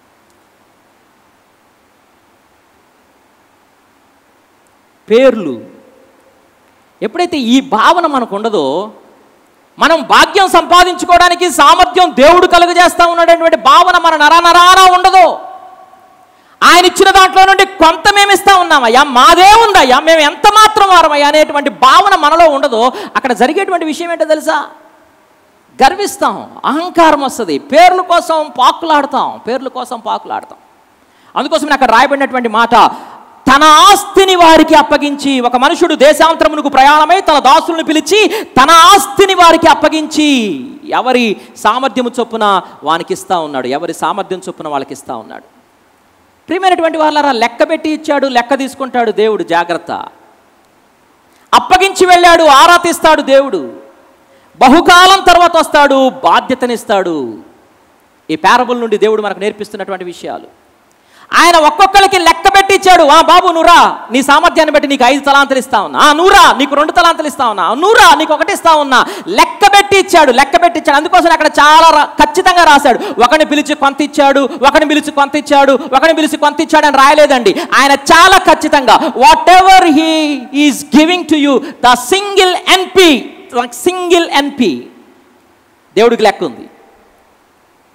పేర్లు ఎప్పుడైతే ఈ భావన మనకు ఉండదో మనం భాగ్యం సంపాదించుకోవడానికి సామర్థ్యం దేవుడు కలుగజేస్తా ఉన్నటువంటి భావన మన నరనరానా ఉండదు ఆయన ఇచ్చిన దాంట్లో నుండి కొంత మేము ఇస్తా ఉన్నామయ్యా మాదే ఉందయ్యా మేము ఎంత మాత్రం వారమయ్యా అనేటువంటి భావన మనలో ఉండదో అక్కడ జరిగేటువంటి విషయం ఏంటో తెలుసా గర్విస్తాం అహంకారం వస్తుంది పేర్ల కోసం పాకులాడతాం పేర్ల కోసం పాకులాడతాం అందుకోసం అక్కడ రాయబడినటువంటి మాట తన ఆస్తిని వారికి అప్పగించి ఒక మనుషుడు దేశాంతరమునకు ప్రయాణమై తన దాసులను పిలిచి తన ఆస్తిని వారికి అప్పగించి ఎవరి సామర్థ్యము చొప్పున వానికి ఇస్తా ఉన్నాడు ఎవరి సామర్థ్యం చొప్పున వాళ్ళకి ఇస్తా ఉన్నాడు ప్రియమైనటువంటి వాళ్ళారా లెక్క పెట్టి ఇచ్చాడు లెక్క తీసుకుంటాడు దేవుడు జాగ్రత్త అప్పగించి వెళ్ళాడు ఆరా తీస్తాడు దేవుడు బహుకాలం తర్వాత వస్తాడు బాధ్యతనిస్తాడు ఈ పారబుల్ నుండి దేవుడు మనకు నేర్పిస్తున్నటువంటి విషయాలు ఆయన ఒక్కొక్కరికి లెక్క పెట్టి ఇచ్చాడు ఆ బాబు నువ్వురా నీ సామర్థ్యాన్ని బట్టి నీకు ఐదు తలాంతలు ఇస్తా ఉన్నా ఆ నూరా నీకు రెండు తలాంతలు ఇస్తా ఉన్నా ఆ నూరా నీకు ఒకటి ఇస్తా ఉన్నా లెక్క పెట్టి ఇచ్చాడు లెక్క పెట్టి ఇచ్చాడు అందుకోసం అక్కడ చాలా రా- ఖచ్చితంగా రాశాడు ఒకని పిలిచి కొంత ఇచ్చాడు ఒకని పిలిచి కొంత ఇచ్చాడు ఒకని పిలిచి కొంత ఇచ్చాడు అని రాయలేదండి ఆయన చాలా ఖచ్చితంగా whatever he is giving to you the single NP single NP దేవుడికి లెక్క ఉంది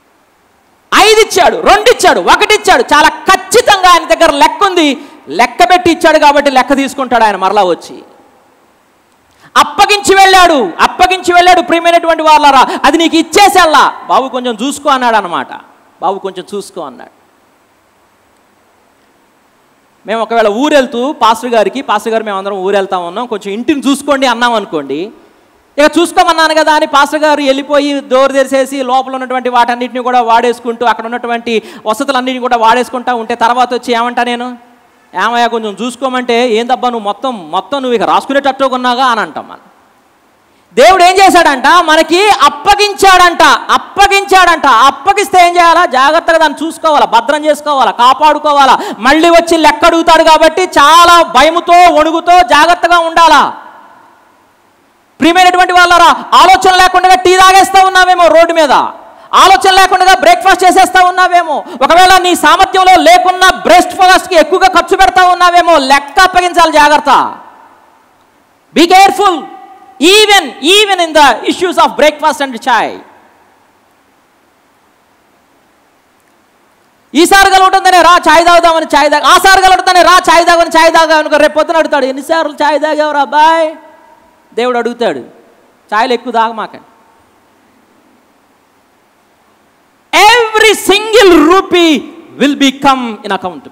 ఇచ్చాడు రెండు ఇచ్చాడు ఒకటి ఇచ్చాడు చాలా ఖచ్చితంగా ఆయన దగ్గర లెక్క ఉంది లెక్క పెట్టి ఇచ్చాడు కాబట్టి లెక్క తీసుకుంటాడు ఆయన మరలా వచ్చి అప్పగించి వెళ్ళాడు అప్పగించి వెళ్ళాడు ప్రియమైనటువంటి వాళ్ళరా అది నీకు ఇచ్చేసేల్లా బాబు కొంచెం చూసుకో అన్నాడు అనమాట బాబు కొంచెం చూసుకో అన్నాడు మేము ఒకవేళ ఊరు వెళ్తూ పాస్టర్ గారికి పాస్టర్ గారు మేము అందరం ఊరు వెళ్తా ఉన్నాం కొంచెం ఇంటిని చూసుకోండి అన్నాం అనుకోండి ఇక చూసుకోమన్నాను కదా అని పాస్టర్ గారు వెళ్ళిపోయి డోర్ తెరిసేసి లోపల ఉన్నటువంటి వాటన్నిటిని కూడా వాడేసుకుంటూ అక్కడ ఉన్నటువంటి వసతులన్నిటిని కూడా వాడేసుకుంటా ఉంటే తర్వాత వచ్చి ఏమంటా నేను ఏమయ్యా కొంచెం చూసుకోమంటే ఏందబ్బా నువ్వు మొత్తం మొత్తం నువ్వు ఇక రాసుకునేటట్టు కొన్నాగా అని అంటాం మనం దేవుడు ఏం చేశాడంట మనకి అప్పగించాడంట అప్పగించాడంట అప్పగిస్తే ఏం చేయాలా జాగ్రత్తగా దాన్ని చూసుకోవాలా భద్రం చేసుకోవాలా కాపాడుకోవాలా మళ్ళీ వచ్చి లెక్క అడుగుతాడు కాబట్టి చాలా భయముతో వణుగుతో జాగ్రత్తగా ఉండాలా ప్రియమైనటువంటి వాళ్ళారా ఆలోచన లేకుండా టీ తాగేస్తా ఉన్నావేమో రోడ్డు మీద ఆలోచన లేకుండా బ్రేక్ఫాస్ట్ చేసేస్తా ఉన్నావేమో ఒకవేళ నీ సామర్థ్యంలో లేకున్నా బ్రేక్ఫాస్ట్కి ఎక్కువగా ఖర్చు పెడతా ఉన్నావేమో లెక్క అప్పగించాలి జాగ్రత్త be careful even even in the issues of breakfast and chai ఈసారి కలుగుతుందనే రా చాయ్ తాగుదామని చాయ్ తాగా ఆసారి కలుగుతానే రా చాయ్ తాగమని చాయ్ తాగామని రేపు పొద్దున అడుగుతాడు ఎన్నిసార్లు చాయ్ తాగావురా అబ్బాయ్ దేవుడు అడుగుతాడు చాయ్లు ఎక్కువ తాగమాకండి every single rupee will become in accountability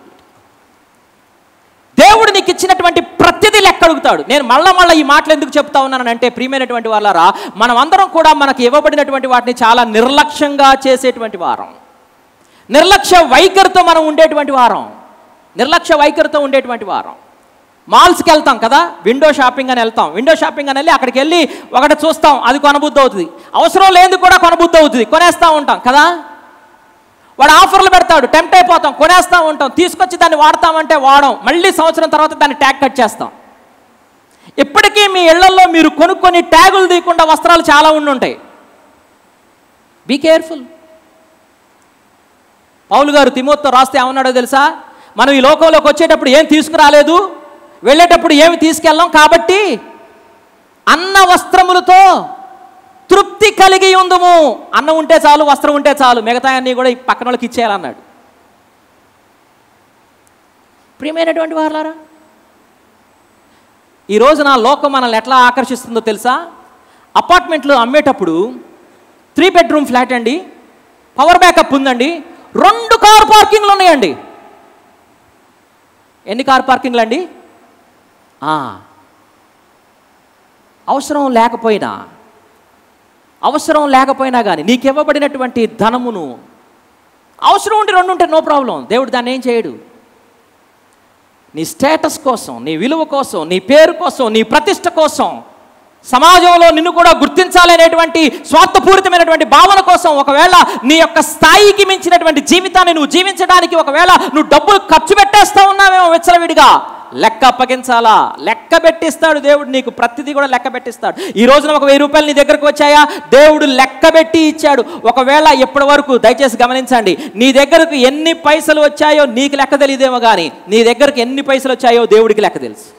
దేవుడు నీకు ఇచ్చినటువంటి ప్రతిదీ లెక్క అడుగుతాడు నేను మళ్ళా మళ్ళీ ఈ మాటలు ఎందుకు చెప్తా ఉన్నానంటే ప్రియమైనటువంటి వాళ్ళారా మనం అందరం కూడా మనకు ఇవ్వబడినటువంటి వాటిని చాలా నిర్లక్ష్యంగా చేసేటువంటి వారం నిర్లక్ష్య వైఖరితో మనం ఉండేటువంటి వారం నిర్లక్ష్య వైఖరితో ఉండేటువంటి వారం మాల్స్కి వెళ్తాం కదా విండో షాపింగ్ అని వెళ్తాం విండో షాపింగ్ అని వెళ్ళి అక్కడికి వెళ్ళి ఒకటి చూస్తాం అది కొనబుద్ధి అవుతుంది అవసరం లేనిది కూడా కొనబుద్ధి అవుతుంది కొనేస్తూ ఉంటాం కదా వాడు ఆఫర్లు పెడతాడు టెంప్ట్ అయిపోతాం కొనేస్తూ ఉంటాం తీసుకొచ్చి దాన్ని వాడతామంటే వాడం మళ్ళీ సంవత్సరం తర్వాత దాన్ని ట్యాగ్ కట్ చేస్తాం ఇప్పటికీ మీ ఇళ్లలో మీరు కొనుక్కొని ట్యాగులు తీయకుండా వస్త్రాలు చాలా ఉండి ఉంటాయి బీ కేర్ఫుల్ పౌలు గారు తిమోత్తో రాస్తే ఏమన్నాడో తెలుసా మనం ఈ లోకంలోకి వచ్చేటప్పుడు ఏం తీసుకురాలేదు వెళ్ళేటప్పుడు ఏమి తీసుకెళ్ళాం కాబట్టి అన్న వస్త్రములతో తృప్తి కలిగి ఉందము అన్నం ఉంటే చాలు వస్త్రం ఉంటే చాలు మిగతా అన్నీ కూడా ఈ పక్కన వాళ్ళకి ఇచ్చేయాలన్నాడు ప్రియమైనటువంటి వాళ్ళారా ఈ రోజు నా లోకం మనల్ని ఎట్లా ఆకర్షిస్తుందో తెలుసా అపార్ట్మెంట్లు అమ్మేటప్పుడు త్రీ బెడ్రూమ్ ఫ్లాట్ అండి పవర్ బ్యాకప్ ఉందండి రెండు కార్ పార్కింగ్లు ఉన్నాయండి ఎన్ని కార్ పార్కింగ్లు అండి ఆ. అవసరం లేకపోయినా అవసరం లేకపోయినా కానీ నీకు ఇవ్వబడినటువంటి ధనమును అవసరం ఉండి రెండు ఉంటే నో ప్రాబ్లం దేవుడు దాన్ని ఏం చేయడు నీ స్టేటస్ కోసం నీ విలువ కోసం నీ పేరు కోసం నీ ప్రతిష్ట కోసం సమాజంలో నిన్ను కూడా గుర్తించాలనేటువంటి స్వార్థపూరితమైనటువంటి భావన కోసం ఒకవేళ నీ యొక్క స్థాయికి మించినటువంటి జీవితాన్ని నువ్వు జీవించడానికి ఒకవేళ నువ్వు డబ్బులు ఖర్చు పెట్టేస్తా ఉన్నావేమో విచ్చలవిడిగా లెక్క అప్పగించాలా లెక్క పెట్టిస్తాడు దేవుడు నీకు ప్రతిదీ కూడా లెక్క పెట్టిస్తాడు ఈ రోజున ఒక వెయ్యి రూపాయలు నీ దగ్గరకు వచ్చాయా దేవుడు లెక్క పెట్టి ఇచ్చాడు ఒకవేళ ఇప్పటి వరకు దయచేసి గమనించండి నీ దగ్గరకు ఎన్ని పైసలు వచ్చాయో నీకు లెక్క తెలియదేమో కానీ నీ దగ్గరకు ఎన్ని పైసలు వచ్చాయో దేవుడికి లెక్క తెలుసు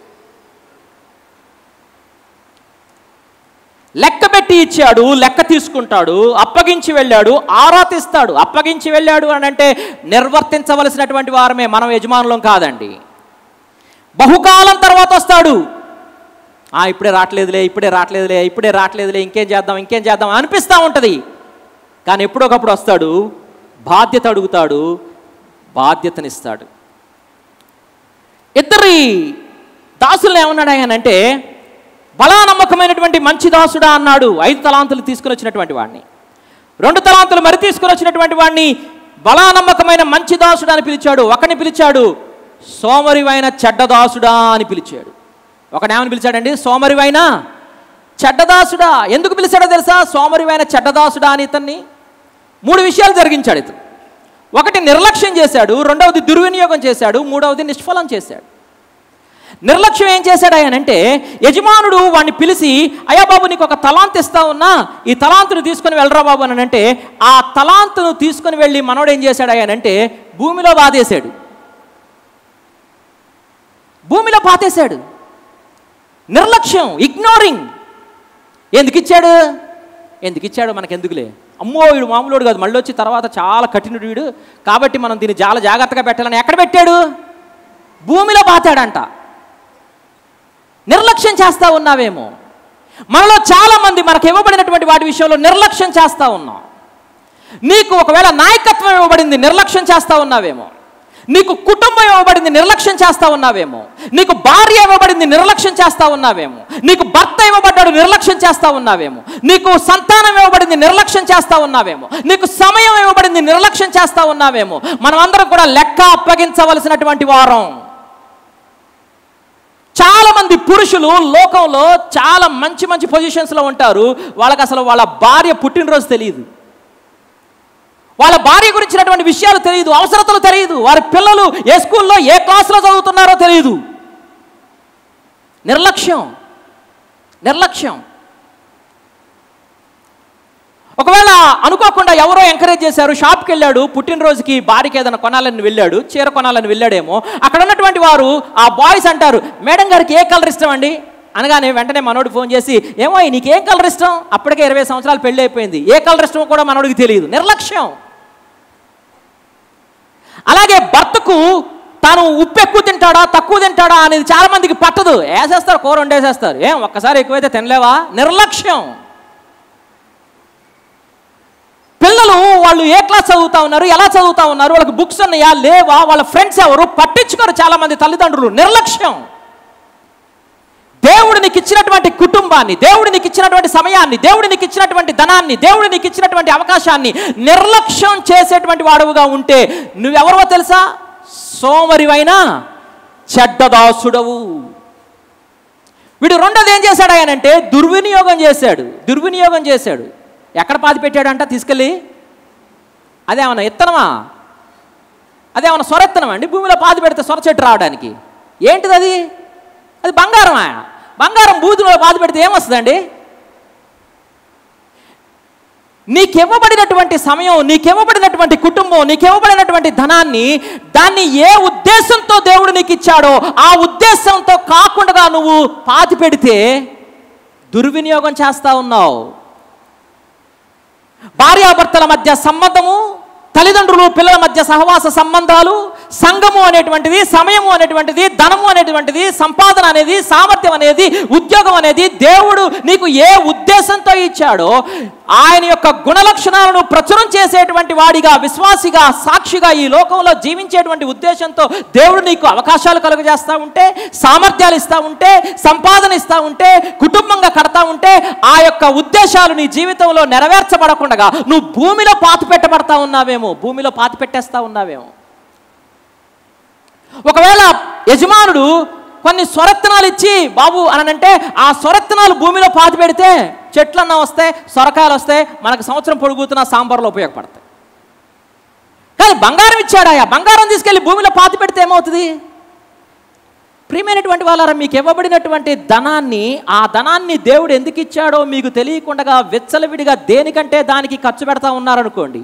లెక్క పెట్టి ఇచ్చాడు లెక్క తీసుకుంటాడు అప్పగించి వెళ్ళాడు ఆరా తీస్తాడు అప్పగించి వెళ్ళాడు అని అంటే నిర్వర్తించవలసినటువంటి వారమే మనం యజమానులం కాదండి బహుకాలం తర్వాత వస్తాడు ఆ ఇప్పుడే రావట్లేదులే ఇప్పుడే రావట్లేదులే ఇప్పుడే రావట్లేదులే ఇంకేం చేద్దాం ఇంకేం చేద్దాం అనిపిస్తూ ఉంటుంది కానీ ఎప్పుడొకప్పుడు వస్తాడు బాధ్యత అడుగుతాడు బాధ్యతనిస్తాడు ఇద్దరి దాసులను ఏమన్నాడు ఆయన అంటే బలా నమ్మకమైనటువంటి మంచి దాసుడా అన్నాడు ఐదు తలాంతులు తీసుకుని వచ్చినటువంటి వాడిని రెండు తలాంతులు మరి తీసుకుని వచ్చినటువంటి వాడిని బలా నమ్మకమైన మంచి దాసుడా అని పిలిచాడు ఒకని పిలిచాడు సోమరివైన చెడ్డదాసుడా అని పిలిచాడు ఒకడేమని పిలిచాడండి సోమరివైన చెడ్డదాసుడా ఎందుకు పిలిచాడో తెలుసా సోమరివైన చెడ్డదాసుడా అని ఇతన్ని మూడు విషయాలు జరిగించాడు ఇతను ఒకటి నిర్లక్ష్యం చేశాడు రెండవది దుర్వినియోగం చేశాడు మూడవది నిష్ఫలం చేశాడు నిర్లక్ష్యం ఏం చేశాడు ఆయనంటే యజమానుడు వాడిని పిలిచి అయ్యా బాబు నీకు ఒక తలాంత్ ఇస్తా ఉన్నా ఈ తలాంతును తీసుకొని వెళ్ళరా బాబు అని అంటే ఆ తలాంతును తీసుకొని వెళ్ళి మనోడు ఏం చేశాడు ఆయనంటే భూమిలో బాధేశాడు భూమిలో పాతేశాడు నిర్లక్ష్యం ఇగ్నోరింగ్ ఎందుకు ఇచ్చాడు ఎందుకు ఇచ్చాడు మనకెందుకులే అమ్మో వీడు మామూలుడు కాదు మళ్ళీ వచ్చి తర్వాత చాలా కఠినుడు వీడు కాబట్టి మనం దీన్ని చాలా జాగ్రత్తగా పెట్టాలని ఎక్కడ పెట్టాడు భూమిలో పాతాడంట నిర్లక్ష్యం చేస్తా ఉన్నావేమో మనలో చాలా మంది మనకు ఇవ్వబడినటువంటి వాటి విషయంలో నిర్లక్ష్యం చేస్తా ఉన్నాం నీకు ఒకవేళ నాయకత్వం ఇవ్వబడింది నిర్లక్ష్యం చేస్తా ఉన్నావేమో నీకు కుటుంబం ఇవ్వబడింది నిర్లక్ష్యం చేస్తా ఉన్నావేమో నీకు భార్య ఇవ్వబడింది నిర్లక్ష్యం చేస్తా ఉన్నావేమో నీకు భర్త ఇవ్వబడ్డాడు నిర్లక్ష్యం చేస్తా ఉన్నావేమో నీకు సంతానం ఇవ్వబడింది నిర్లక్ష్యం చేస్తా ఉన్నావేమో నీకు సమయం ఇవ్వబడింది నిర్లక్ష్యం చేస్తా ఉన్నావేమో మనం అందరం కూడా లెక్క అప్పగించవలసినటువంటి వారం చాలా మంది పురుషులు లోకంలో చాలా మంచి మంచి పొజిషన్స్లో ఉంటారు వాళ్ళకి అసలు వాళ్ళ భార్య పుట్టినరోజు తెలియదు వాళ్ళ భార్య గురించినటువంటి విషయాలు తెలియదు అవసరతలు తెలియదు వారి పిల్లలు ఏ స్కూల్లో ఏ క్లాస్లో చదువుతున్నారో తెలియదు నిర్లక్ష్యం నిర్లక్ష్యం ఒకవేళ అనుకోకుండా ఎవరో ఎంకరేజ్ చేశారు షాప్కి వెళ్ళాడు పుట్టినరోజుకి భార్యకి ఏదైనా కొనాలని వెళ్ళాడు చీర కొనాలని వెళ్ళాడేమో అక్కడ ఉన్నటువంటి వారు ఆ బాయ్స్ అంటారు మేడం గారికి ఏ కలర్ ఇష్టం అండి అనగానే వెంటనే మనోడు ఫోన్ చేసి ఏమో నీకు ఏ కలర్ ఇష్టం అప్పటికే ఇరవై సంవత్సరాలు పెళ్ళి అయిపోయింది ఏ కలర్ ఇష్టమో కూడా మనోడికి తెలియదు నిర్లక్ష్యం అలాగే భర్తకు తాను ఉప్పు ఎక్కువ తింటాడా తక్కువ తింటాడా అనేది చాలా మందికి పట్టదు వేసేస్తారు కూర వండేసేస్తారు ఏం ఒక్కసారి ఎక్కువైతే తినలేవా నిర్లక్ష్యం పిల్లలు వాళ్ళు ఏ క్లాస్ చదువుతా ఉన్నారు ఎలా చదువుతా ఉన్నారు వాళ్ళకి బుక్స్ ఉన్నాయా లేవా వాళ్ళ ఫ్రెండ్స్ ఎవరు పట్టించుకోరు చాలా మంది తల్లిదండ్రులు నిర్లక్ష్యం దేవుడు నీకు ఇచ్చినటువంటి కుటుంబాన్ని దేవుడు నీకు ఇచ్చినటువంటి సమయాన్ని దేవుడు నీకు ఇచ్చినటువంటి ధనాన్ని దేవుడు నీకు ఇచ్చినటువంటి అవకాశాన్ని నిర్లక్ష్యం చేసేటువంటి వాడువుగా ఉంటే నువ్వెవరో తెలుసా సోమరివైనా చెడ్డదాసుడవు వీడు రెండోది ఏం చేశాడు ఆయనంటే దుర్వినియోగం చేశాడు దుర్వినియోగం చేశాడు ఎక్కడ పాతి పెట్టాడంట తీసుకెళ్ళి అదేమన్నా ఇత్తనమా అదేమన్నా సొరెత్తనమా అండి భూమిలో పాతి పెడితే సొర చెట్టు రావడానికి ఏంటిది అది అది బంగారమా బంగారం బూదిలో పాతి పెడితే ఏమొస్తుందండి నీకివ్వబడినటువంటి సమయం నీకివ్వబడినటువంటి కుటుంబం నీకివ్వబడినటువంటి ధనాన్ని దాన్ని ఏ ఉద్దేశంతో దేవుడు నీకు ఇచ్చాడో ఆ ఉద్దేశంతో కాకుండా నువ్వు పాతి పెడితే దుర్వినియోగం చేస్తా ఉన్నావు భార్యాభర్తల మధ్య సంబంధము తల్లిదండ్రులు పిల్లల మధ్య సహవాస సంబంధాలు సంఘము అనేటువంటిది సమయము అనేటువంటిది ధనము అనేటువంటిది సంపాదన అనేది సామర్థ్యం అనేది ఉద్యోగం అనేది దేవుడు నీకు ఏ ఉద్దేశంతో ఇచ్చాడో ఆయన యొక్క గుణలక్షణాలను ప్రచురం చేసేటువంటి వాడిగా విశ్వాసిగా సాక్షిగా ఈ లోకంలో జీవించేటువంటి ఉద్దేశంతో దేవుడు నీకు అవకాశాలు కలుగజేస్తూ ఉంటే సామర్థ్యాలు ఇస్తూ ఉంటే సంపాదన ఇస్తూ ఉంటే కుటుంబంగా కడతా ఉంటే ఆ యొక్క ఉద్దేశాలు నీ జీవితంలో నెరవేర్చబడకుండా నువ్వు భూమిలో పాతి పెట్టబడతా ఉన్నావేమో భూమిలో పాతి పెట్టేస్తా ఉన్నావేమో ఒకవేళ యజమానుడు కొన్ని స్వరత్నాలు ఇచ్చి బాబు అని అంటే ఆ స్వరత్నాలు భూమిలో పాతి పెడితే చెట్లన్నా వస్తాయి సొరకాయలు వస్తాయి మనకు సంవత్సరం పొడుగుతున్న సాంబార్లో ఉపయోగపడతాయి కానీ బంగారం ఇచ్చాడా ఆ బంగారం తీసుకెళ్ళి భూమిలో పాతి పెడితే ఏమవుతుంది ప్రియమైనటువంటి వాళ్ళారా మీకు ఇవ్వబడినటువంటి ధనాన్ని ఆ ధనాన్ని దేవుడు ఎందుకు ఇచ్చాడో మీకు తెలియకుండా వెచ్చలవిడిగా దేనికంటే దానికి ఖర్చు పెడతా ఉన్నారనుకోండి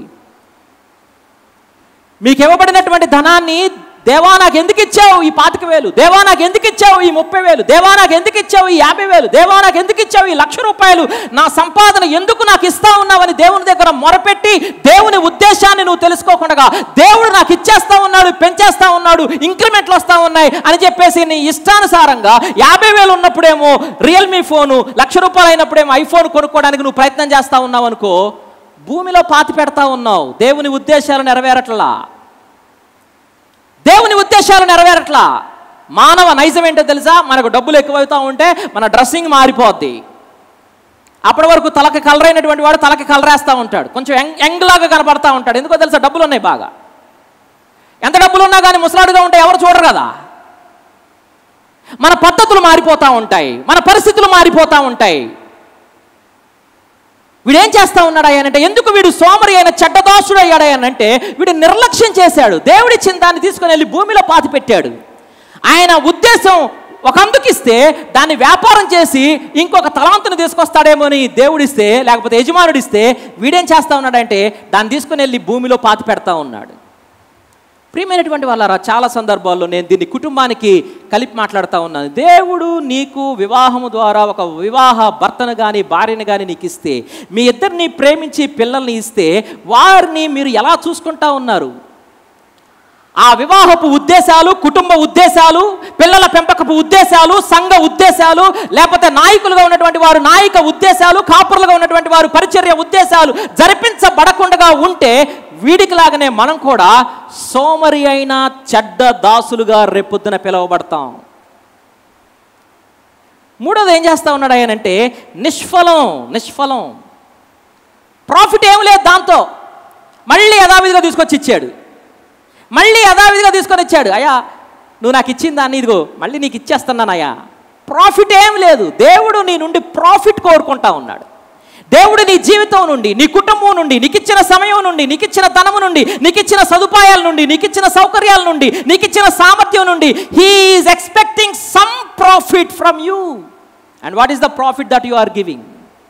మీకు ఇవ్వబడినటువంటి ధనాన్ని దేవా నాకు ఎందుకు ఇచ్చావు ఈ పాతిక వేలు దేవా నాకు ఎందుకు ఇచ్చావు ఈ ముప్పై వేలు దేవా నాకు ఎందుకు ఇచ్చావు ఈ యాభై వేలు దేవా నాకు ఎందుకు ఇచ్చావు ఈ లక్ష రూపాయలు నా సంపాదన ఎందుకు నాకు ఇస్తా ఉన్నావని దేవుని దగ్గర మొరపెట్టి దేవుని ఉద్దేశాన్ని నువ్వు తెలుసుకోకుండా దేవుడు నాకు ఇచ్చేస్తా ఉన్నాడు పెంచేస్తా ఉన్నాడు ఇంక్రిమెంట్లు వస్తా ఉన్నాయి అని చెప్పేసి నీ ఇష్టానుసారంగా యాభై వేలు ఉన్నప్పుడేమో రియల్మీ ఫోను లక్ష రూపాయలు అయినప్పుడేమో ఐఫోన్ కొనుక్కోవడానికి నువ్వు ప్రయత్నం చేస్తా ఉన్నావు అనుకో భూమిలో పాతి పెడతా ఉన్నావు దేవుని ఉద్దేశాలు నెరవేరట్లా దేవుని ఉద్దేశాలు నెరవేరట్లా మానవ నైజం ఏంటో తెలుసా మనకు డబ్బులు ఎక్కువవుతూ ఉంటే మన డ్రెస్సింగ్ మారిపోద్ది అప్పటి వరకు తలకి కలర్ అయినటువంటి వాడు తలకి కలర్ వేస్తూ ఉంటాడు కొంచెం యంగ్ యంగ్ లాగా కనపడతా ఉంటాడు ఎందుకో తెలుసా డబ్బులు ఉన్నాయి బాగా ఎంత డబ్బులు ఉన్నా కానీ ముసలాడుగా ఉంటే ఎవరు చూడరు కదా మన పద్ధతులు మారిపోతూ ఉంటాయి మన పరిస్థితులు మారిపోతూ ఉంటాయి వీడు ఏం చేస్తా ఉన్నాడు అంటే ఎందుకు వీడు సోమరి అయిన చెడ్డదోషుడు అయ్యాడు అంటే వీడు నిర్లక్ష్యం చేశాడు దేవుడిచ్చిన దాన్ని తీసుకుని వెళ్ళి భూమిలో పాతి పెట్టాడు ఆయన ఉద్దేశం ఒక అందుకిస్తే దాన్ని వ్యాపారం చేసి ఇంకొక తలాంతుని తీసుకొస్తాడేమో అని దేవుడిస్తే లేకపోతే యజమానుడిస్తే వీడేం చేస్తా ఉన్నాడంటే దాన్ని తీసుకుని వెళ్ళి భూమిలో పాతి పెడతా ఉన్నాడు ప్రియమైనటువంటి వాళ్ళారా చాలా సందర్భాల్లో నేను దీన్ని కుటుంబానికి కలిపి మాట్లాడుతూ ఉన్నాను దేవుడు నీకు వివాహము ద్వారా ఒక వివాహ భర్తను కానీ భార్యను కానీ నీకు ఇస్తే మీ ఇద్దరిని ప్రేమించి పిల్లల్ని ఇస్తే వారిని మీరు ఎలా చూసుకుంటా ఉన్నారు ఆ వివాహపు ఉద్దేశాలు కుటుంబ ఉద్దేశాలు పిల్లల పెంపకపు ఉద్దేశాలు సంఘ ఉద్దేశాలు లేకపోతే నాయకులుగా ఉన్నటువంటి వారు నాయక ఉద్దేశాలు కాపురులుగా ఉన్నటువంటి వారు పరిచర్య ఉద్దేశాలు జరిపించబడకుండా ఉంటే వీడికి లాగానే మనం కూడా సోమరి అయిన చెడ్డ దాసులుగా రేపొద్దున పిలువబడతాం మూడోది ఏం చేస్తా ఉన్నాడు ఆయనంటే నిష్ఫలం నిష్ఫలం ప్రాఫిట్ ఏం లేదు దాంతో మళ్ళీ యథావిధిగా తీసుకొచ్చి ఇచ్చాడు మళ్ళీ యథావిధిగా తీసుకొని వచ్చాడు అయ్యా నువ్వు నాకు ఇచ్చిన దాన్ని ఇదిగో మళ్ళీ నీకు ఇచ్చేస్తున్నానయ్యా ప్రాఫిట్ ఏం లేదు దేవుడు నీ నుండి ప్రాఫిట్ కోరుకుంటా ఉన్నాడు దేవుడు నీ జీవితం నుండి నీ కుటుంబం నుండి నీకు ఇచ్చిన సమయం నుండి నీకు ఇచ్చిన ధనము నుండి నీకు ఇచ్చిన సదుపాయాల నుండి నీకు ఇచ్చిన సౌకర్యాల నుండి నీకు ఇచ్చిన సామర్థ్యం నుండి he is expecting some profit from you and what is the profit that you are giving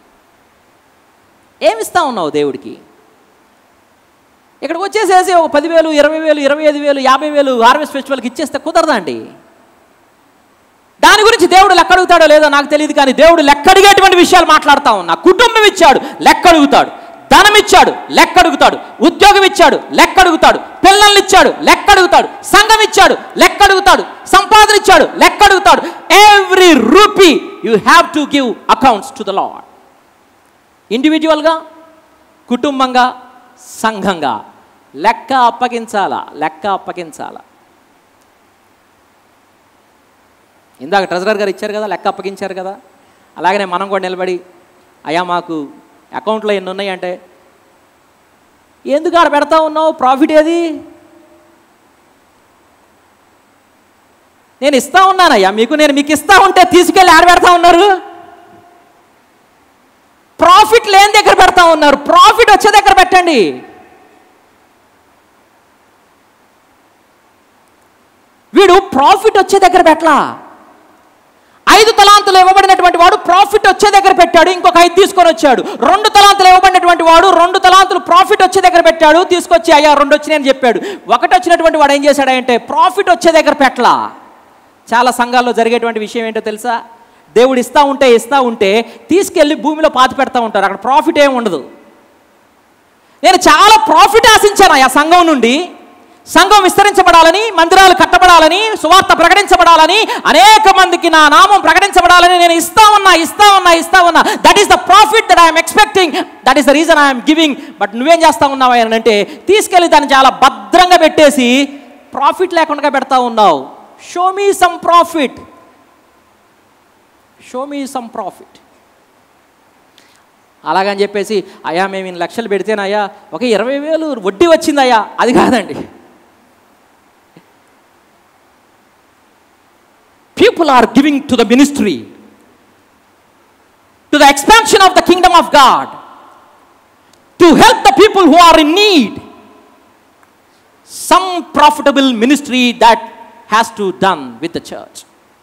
ఏమిస్తా ఉన్నావు దేవుడికి ఇక్కడికి వచ్చేసేసి ఒక పదివేలు ఇరవై వేలు ఇరవై ఐదు వేలు యాభై వేలు హార్వెస్ట్ ఫెస్టివల్కి ఇచ్చేస్తే కుదరదండి దాని గురించి దేవుడు లెక్క అడుగుతాడో లేదో నాకు తెలియదు కానీ దేవుడు లెక్క అడిగేటువంటి విషయాలు మాట్లాడుతా ఉన్నా కుటుంబం ఇచ్చాడు లెక్క అడుగుతాడు ధనం ఇచ్చాడు లెక్క అడుగుతాడు ఉద్యోగం ఇచ్చాడు లెక్క అడుగుతాడు పిల్లల్ని ఇచ్చాడు లెక్క అడుగుతాడు సంఘం ఇచ్చాడు లెక్క అడుగుతాడు సంపాదన ఇచ్చాడు లెక్క అడుగుతాడు every rupee you have to give accounts to the Lord ఇండివిజువల్గా కుటుంబంగా సంఘంగా లెక్క అప్పగించాలా లెక్క అప్పగించాలా ఇందాక ట్రెజరర్ గారు ఇచ్చారు కదా లెక్క అప్పగించారు కదా అలాగనే మనం కూడా నిలబడి అయ్యా మాకు అకౌంట్లో ఎన్ని ఉన్నాయంటే ఎందుకు ఆడ పెడతా ఉన్నావు ప్రాఫిట్ ఏది నేను ఇస్తా ఉన్నానయ్యా మీకు నేను మీకు ఇస్తా ఉంటే తీసుకెళ్ళి ఆడ పెడతా ఉన్నారు ప్రాఫిట్ లేని దగ్గర పెడతా ఉన్నారు ప్రాఫిట్ వచ్చే దగ్గర పెట్టండి వీడు ప్రాఫిట్ వచ్చే దగ్గర పెట్టలా ఐదు తలాంతులు ఇవ్వబడినటువంటి వాడు ప్రాఫిట్ వచ్చే దగ్గర పెట్టాడు ఇంకొక ఐదు తీసుకొని వచ్చాడు రెండు తలాంతులు ఇవ్వబడినటువంటి వాడు రెండు తలాంతులు ప్రాఫిట్ వచ్చే దగ్గర పెట్టాడు తీసుకొచ్చి అయ్యా రెండు వచ్చినాయని చెప్పాడు ఒకటి వచ్చినటువంటి వాడు ఏం చేశాడంటే ప్రాఫిట్ వచ్చే దగ్గర పెట్టలా చాలా సంఘాల్లో జరిగేటువంటి విషయం ఏంటో తెలుసా దేవుడు ఇస్తా ఉంటే ఇస్తా ఉంటే తీసుకెళ్ళి భూమిలో పాతి పెడతా ఉంటారు అక్కడ ప్రాఫిట్ ఏమి ఉండదు నేను చాలా ప్రాఫిట్ ఆశించాను ఆ సంఘం నుండి సంఘం విస్తరించబడాలని మందిరాలు కట్టబడాలని సువార్త ప్రకటించబడాలని అనేక మందికి నా నామం ప్రకటించబడాలని నేను ఇస్తా ఉన్నా ఇస్తా ఉన్నా ఇస్తా ఉన్నా that is the profit that I'm expecting that is the reason I'm giving but నువ్వేం చేస్తా ఉన్నావు అని అంటే తీసుకెళ్ళి దాన్ని చాలా భద్రంగా పెట్టేసి ప్రాఫిట్ లేకుండా పెడతా ఉన్నావు show me some profit show me some profit అలాగని చెప్పేసి అయ్యా మేము ఇన్ని లక్షలు పెడితేనయ్యా ఒక ఇరవై వేలు వడ్డీ వచ్చిందయ్యా అది కాదండి people are giving to the ministry to the expansion of the kingdom of God to help the people who are in need some profitable ministry that has to done with the church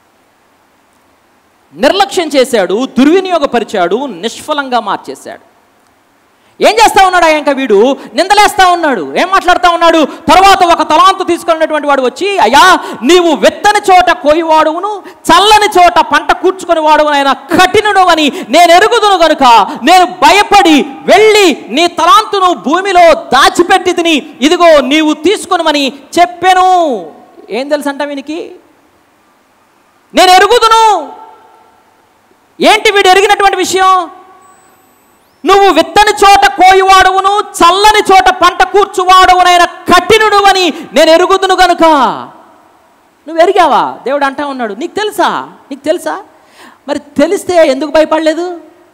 నిర్లక్ష్యం చేశాడు దుర్వినియోగపరిచాడు నిష్ఫలంగా మార్చేశాడు ఏం చేస్తా ఉన్నాడు ఇంకా వీడు నిందలేస్తా ఉన్నాడు ఏం మాట్లాడుతూ ఉన్నాడు తర్వాత ఒక తలాంతు తీసుకున్నటువంటి వాడు వచ్చి అయ్యా నీవు వెత్తని చోట కోయివాడువును చల్లని చోట పంట కూర్చుకొని వాడు ఆయన కఠినుడు అని నేను ఎరుగుదును గనుక నేను భయపడి వెళ్ళి నీ తలాంతును భూమిలో దాచిపెట్టి తిని ఇదిగో నీవు తీసుకొనమని చెప్పాను ఏం తెలుసంట వీనికి నేను ఎరుగుదును ఏంటి వీడు ఎరిగినటువంటి విషయం నువ్వు విత్తని చోట కోయివాడువును చల్లని చోట పంట కూర్చువాడువునైన కఠినుడు అని నేను ఎరుగుదును గనుక నువ్వు ఎరిగావా దేవుడు అంటా ఉన్నాడు నీకు తెలుసా నీకు తెలుసా మరి తెలిస్తే ఎందుకు భయపడలేదు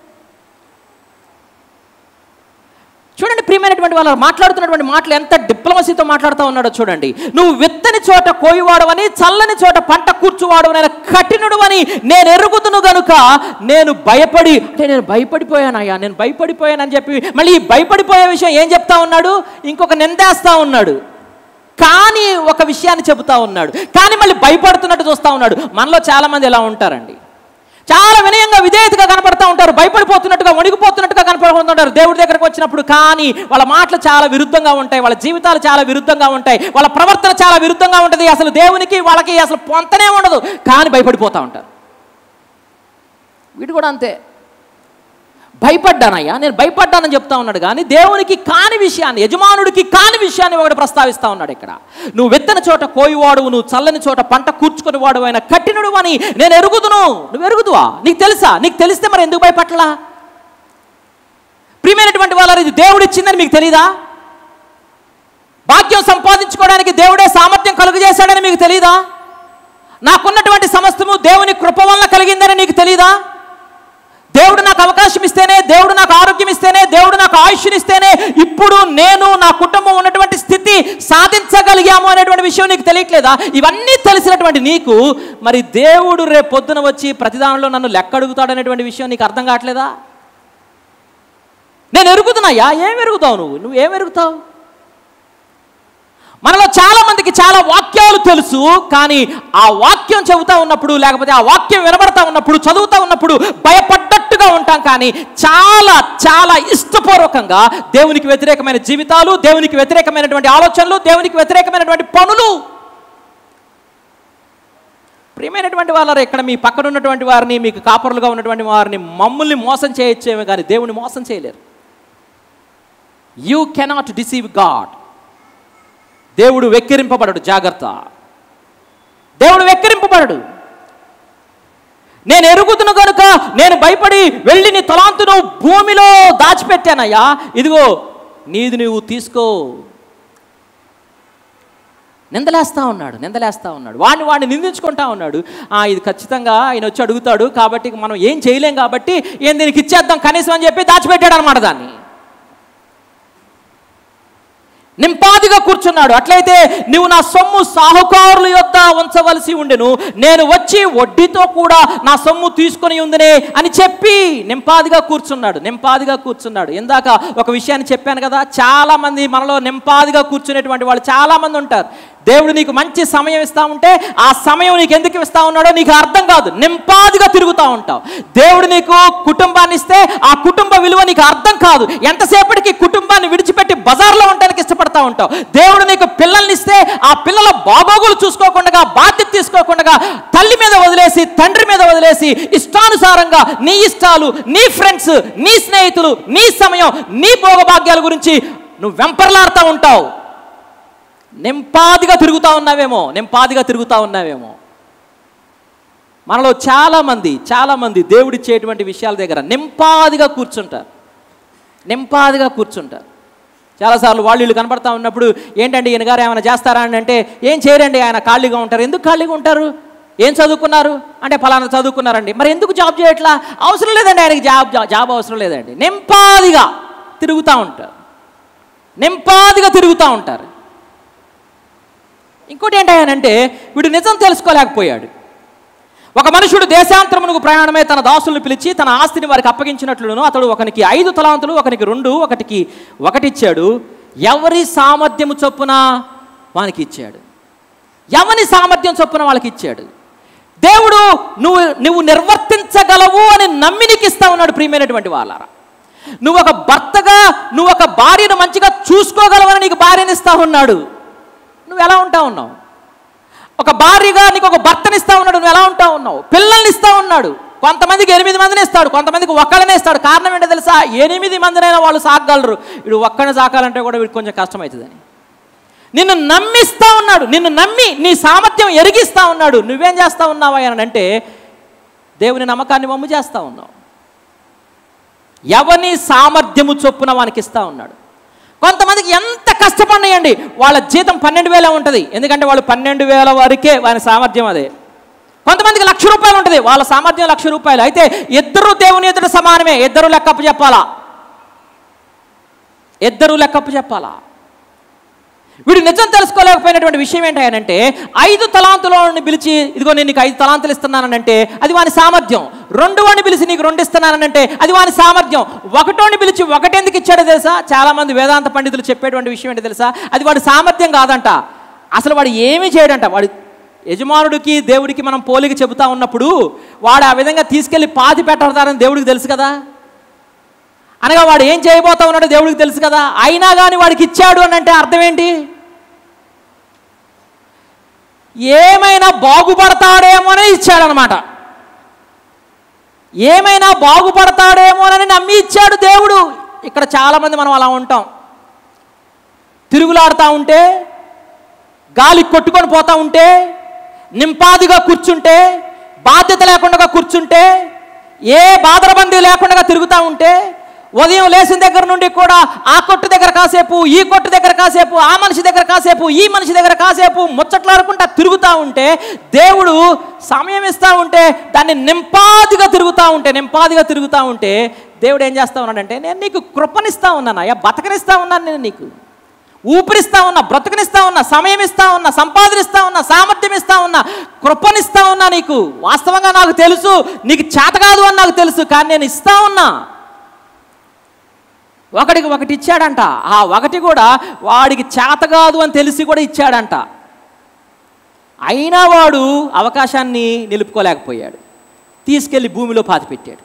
చూడండి ప్రియమైనటువంటి వాళ్ళు మాట్లాడుతున్నటువంటి మాటలు ఎంత డిప్లొమసీతో మాట్లాడుతూ ఉన్నాడో చూడండి నువ్వు విత్తని చోట కోయివాడవని చల్లని చోట పంట కూర్చువాడు నేను కఠినుడు అని నేను ఎరుగుతును గనుక నేను భయపడి అంటే నేను భయపడిపోయానయ్యా నేను భయపడిపోయానని చెప్పి మళ్ళీ ఈ భయపడిపోయే విషయం ఏం చెప్తా ఉన్నాడు ఇంకొక నిందేస్తా ఉన్నాడు కానీ ఒక విషయాన్ని చెబుతా ఉన్నాడు కానీ మళ్ళీ భయపడుతున్నట్టు చూస్తూ ఉన్నాడు మనలో చాలామంది ఎలా ఉంటారండి చాలా వినయంగా విధేయ విధేయతగా కనపడతా ఉంటారు భయపడిపోతున్నట్టుగా వణిగిపోతున్నట్టుగా కనపడుతుంటారు దేవుడి దగ్గరకు వచ్చినప్పుడు కానీ వాళ్ళ మాటలు చాలా విరుద్ధంగా ఉంటాయి వాళ్ళ జీవితాలు చాలా విరుద్ధంగా ఉంటాయి వాళ్ళ ప్రవర్తన చాలా విరుద్ధంగా ఉంటుంది అసలు దేవునికి వాళ్ళకి అసలు పొంతనే ఉండదు కానీ భయపడిపోతూ ఉంటారు వీడు కూడా అంతే భయపడ్డానయ్యా నేను భయపడ్డానని చెప్తా ఉన్నాడు కానీ దేవునికి కాని విషయాన్ని యజమానుడికి కాని విషయాన్ని ఒకటి ప్రస్తావిస్తా ఉన్నాడు ఇక్కడ నువ్వు వెత్తని చోట కోయివాడు నువ్వు చల్లని చోట పంట కూర్చుకుని వాడు అయిన కఠినుడు అని నేను ఎరుగుదును నువ్వు ఎరుగుదువా నీకు తెలుసా నీకు తెలిస్తే మరి ఎందుకు భయపట్లా ప్రియమైనటువంటి వాళ్ళ ఇది దేవుడిచ్చిందని మీకు తెలీదా భాగ్యం సంపాదించుకోవడానికి దేవుడే సామర్థ్యం కలుగజేశాడని మీకు తెలీదా నాకున్నటువంటి సమస్తము దేవుని కృప వల్ల కలిగిందని నీకు తెలీదా దేవుడు నాకు అవకాశం ఇస్తేనే దేవుడు నాకు ఆరోగ్యం ఇస్తేనే దేవుడు నాకు ఆయుష్నిస్తేనే ఇప్పుడు నేను నా కుటుంబం ఉన్నటువంటి స్థితి సాధించగలిగాము అనేటువంటి విషయం నీకు తెలియట్లేదా ఇవన్నీ తెలిసినటువంటి నీకు మరి దేవుడు రేపు పొద్దున వచ్చి ప్రతిదానంలో నన్ను లెక్క అడుగుతాడు అనేటువంటి విషయం నీకు అర్థం కావట్లేదా నేను ఎరుగుతున్నాయా ఏం ఎరుగుతావు నువ్వు నువ్వు ఏం ఎరుగుతావు మనలో చాలా మందికి చాలా వాక్యాలు తెలుసు కానీ ఆ వాక్యం చెబుతా ఉన్నప్పుడు లేకపోతే ఆ వాక్యం వినబడతా ఉన్నప్పుడు చదువుతా ఉన్నప్పుడు భయపడ్డట్టుగా ఉంటాం కానీ చాలా చాలా ఇష్టపూర్వకంగా దేవునికి వ్యతిరేకమైన జీవితాలు దేవునికి వ్యతిరేకమైనటువంటి ఆలోచనలు దేవునికి వ్యతిరేకమైనటువంటి పనులు ప్రియమైనటువంటి వాళ్ళ ఇక్కడ మీ పక్కన ఉన్నటువంటి వారిని మీకు కాపరులుగా ఉన్నటువంటి వారిని మమ్మల్ని మోసం చేయొచ్చేమో కానీ దేవుని మోసం చేయలేరు యూ కెనాట్ డిసీవ్ గాడ్ దేవుడు వెక్కిరింపబడడు జాగ్రత్త దేవుడు వెక్కిరింపబడడు నేను ఎరుగుతును కనుక నేను భయపడి వెళ్ళి నీ తలాంతును భూమిలో దాచిపెట్టానయ్యా ఇదిగో నీది నువ్వు తీసుకో నిందలేస్తా ఉన్నాడు నిందలేస్తా ఉన్నాడు వాడిని వాడిని నిందించుకుంటా ఉన్నాడు ఆ ఇది ఖచ్చితంగా ఆయన వచ్చి అడుగుతాడు కాబట్టి మనం ఏం చేయలేం కాబట్టి ఏం దీనికి ఇచ్చేద్దాం కనీసం అని చెప్పి దాచిపెట్టాడు అనమాట దాన్ని నింపాదిగా కూర్చున్నాడు అట్లయితే నువ్వు నా సొమ్ము సాహుకారుల యొద్ద ఉంచవలసి ఉండెను నేను వచ్చి వడ్డీతో కూడా నా సొమ్ము తీసుకొని ఉందినే అని చెప్పి నింపాదిగా కూర్చున్నాడు నింపాదిగా కూర్చున్నాడు ఇందాక ఒక విషయాన్ని చెప్పాను కదా చాలా మంది మనలో నింపాదిగా కూర్చునేటువంటి వాళ్ళు చాలా మంది ఉంటారు దేవుడు నీకు మంచి సమయం ఇస్తా ఉంటే ఆ సమయం నీకు ఎందుకు ఇస్తా ఉన్నాడో నీకు అర్థం కాదు నింపాదిగా తిరుగుతూ ఉంటావు దేవుడు నీకు కుటుంబాన్ని ఇస్తే ఆ కుటుంబ విలువ నీకు అర్థం కాదు ఎంతసేపటికి కుటుంబాన్ని విడిచిపెట్టి బజార్లో ఉండడానికి ఇష్టపడతా ఉంటావు దేవుడు నీకు పిల్లల్ని ఇస్తే ఆ పిల్లల బాగోగులు చూసుకోకుండా బాధ్యత తీసుకోకుండా తల్లి మీద వదిలేసి తండ్రి మీద వదిలేసి ఇష్టానుసారంగా నీ ఇష్టాలు నీ ఫ్రెండ్స్ నీ స్నేహితులు నీ సమయం నీ భోగభాగ్యాల గురించి నువ్వు వెంపర్లాడుతూ ఉంటావు నింపాదిగా తిరుగుతూ ఉన్నావేమో నింపాదిగా తిరుగుతూ ఉన్నావేమో మనలో చాలామంది చాలామంది దేవుడిచ్చేటువంటి విషయాల దగ్గర నింపాదిగా కూర్చుంటారు నింపాదిగా కూర్చుంటారు చాలాసార్లు వాళ్ళు వీళ్ళు కనపడతా ఉన్నప్పుడు ఏంటండి ఈయన గారు ఏమైనా చేస్తారా అని అంటే ఏం చేయరండి ఆయన ఖాళీగా ఉంటారు ఎందుకు ఖాళీగా ఉంటారు ఏం చదువుకున్నారు అంటే ఫలానా చదువుకున్నారండి మరి ఎందుకు జాబ్ చేయట్లా అవసరం లేదండి ఆయనకి జాబ్ జాబ్ అవసరం లేదండి నింపాదిగా తిరుగుతూ ఉంటారు నింపాదిగా తిరుగుతూ ఉంటారు ఇంకోటి ఏంటంటే వీడు నిజం తెలుసుకోలేకపోయాడు ఒక మనుషుడు దేశాంతరమునకు ప్రయాణమై తన దాసులను పిలిచి తన ఆస్తిని వారికి అప్పగించినట్లును అతడు ఒకనికి ఐదు తలాంతులు ఒకనికి రెండు ఒకటికి ఒకటిచ్చాడు ఎవరి సామర్థ్యము చొప్పున వానికి ఇచ్చాడు ఎవరి సామర్థ్యం చొప్పున వాళ్ళకి ఇచ్చాడు దేవుడు నువ్వు నువ్వు నిర్వర్తించగలవు అని నమ్మి నీకు ఇస్తా ఉన్నాడు ప్రియమైనటువంటి వాళ్ళారా నువ్వు ఒక భర్తగా నువ్వు ఒక భార్యను మంచిగా చూసుకోగలవని నీకు భార్యని ఇస్తా ఉన్నాడు నువ్వు ఎలా ఉంటా ఉన్నావు ఒక భార్యగా నీకు ఒక భర్తని ఇస్తా ఉన్నాడు నువ్వు ఎలా ఉంటా ఉన్నావు పిల్లల్ని ఇస్తా ఉన్నాడు కొంతమందికి ఎనిమిది మందిని ఇస్తాడు కొంతమందికి ఒక్కడనే ఇస్తాడు కారణం ఏంటో తెలుసా ఎనిమిది మందినైనా వాళ్ళు సాగగలరు వీడు ఒక్కడిని సాకాలంటే కూడా వీడికి కొంచెం కష్టమవుతుందని నిన్ను నమ్మిస్తా ఉన్నాడు నిన్ను నమ్మి నీ సామర్థ్యం ఎరిగిస్తా ఉన్నాడు నువ్వేం చేస్తా ఉన్నావా అని అంటే దేవుని నమ్మకాన్ని మమ్ము చేస్తా ఉన్నావు ఎవని సామర్థ్యము చొప్పున వానికి ఇస్తా ఉన్నాడు కొంతమందికి ఎంత కష్టపడినాయండి వాళ్ళ జీతం పన్నెండు వేలే ఉంటుంది ఎందుకంటే వాళ్ళు పన్నెండు వేల వరకే వాని సామర్థ్యం అదే కొంతమందికి లక్ష రూపాయలు ఉంటుంది వాళ్ళ సామర్థ్యం లక్ష రూపాయలు అయితే ఇద్దరు దేవుని ఎదురు సమానమే ఇద్దరు లెక్కప్పు చెప్పాలా ఇద్దరు లెక్కప్పు చెప్పాలా వీడు నిజం తెలుసుకోలేకపోయినటువంటి విషయం ఏంటంటే ఐదు తలాంతులను పిలిచి ఇదిగో నేను నీకు ఐదు తలాంతులు ఇస్తున్నానంటే అది వాని సామర్థ్యం రెండు వాడిని పిలిచి నీకు రెండు ఇస్తున్నానంటే అది వాని సామర్థ్యం ఒకటోని పిలిచి ఒకటెందుకు ఇచ్చాడో తెలుసా చాలామంది వేదాంత పండితులు చెప్పేటువంటి విషయం ఏంటో తెలుసా అది వాడి సామర్థ్యం కాదంట అసలు వాడు ఏమీ చేయడంట వాడు యజమానుడికి దేవుడికి మనం పోలిక చెబుతా ఉన్నప్పుడు వాడు ఆ విధంగా తీసుకెళ్ళి పాతి పెట్టడతారని దేవుడికి తెలుసు కదా అనగా వాడు ఏం చేయబోతా ఉన్నాడో దేవుడికి తెలుసు కదా అయినా కానీ వాడికి ఇచ్చాడు అని అంటే అర్థం ఏంటి ఏమైనా బాగుపడతాడేమోనే ఇచ్చాడనమాట ఏమైనా బాగుపడతాడేమోనని నమ్మి ఇచ్చాడు దేవుడు ఇక్కడ చాలామంది మనం అలా ఉంటాం తిరుగులాడుతూ ఉంటే గాలి కొట్టుకొని పోతా ఉంటే నింపాదిగా కూర్చుంటే బాధ్యత లేకుండా కూర్చుంటే ఏ బాధరబందీ లేకుండా తిరుగుతూ ఉంటే ఉదయం లేచిన దగ్గర నుండి కూడా ఆ కొట్టు దగ్గర కాసేపు ఈ కొట్టు దగ్గర కాసేపు ఆ మనిషి దగ్గర కాసేపు ఈ మనిషి దగ్గర కాసేపు ముచ్చట్లాడుకుంటా తిరుగుతూ ఉంటే దేవుడు సమయం ఇస్తూ ఉంటే దాన్ని నింపాదిగా తిరుగుతూ ఉంటే నింపాదిగా తిరుగుతూ ఉంటే దేవుడు ఏం చేస్తా ఉన్నాడంటే నేను నీకు కృపనిస్తా ఉన్నాను అయ్యా బతకనిస్తా ఉన్నాను నేను నీకు ఊపిరిస్తా ఉన్నా బ్రతుకునిస్తా ఉన్నా సమయం ఇస్తా ఉన్నా సంపాదనిస్తా ఉన్నా సామర్థ్యం ఇస్తా ఉన్నా కృపనిస్తా ఉన్నా నీకు వాస్తవంగా నాకు తెలుసు నీకు చేత కాదు అని నాకు తెలుసు కానీ నేను ఇస్తా ఉన్నా ఒకడికి ఒకటి ఇచ్చాడంట ఆ ఒకటి కూడా వాడికి చేత కాదు అని తెలిసి కూడా ఇచ్చాడంట అయినా వాడు అవకాశాన్ని నిలుపుకోలేకపోయాడు తీసుకెళ్ళి భూమిలో పాతి పెట్టాడు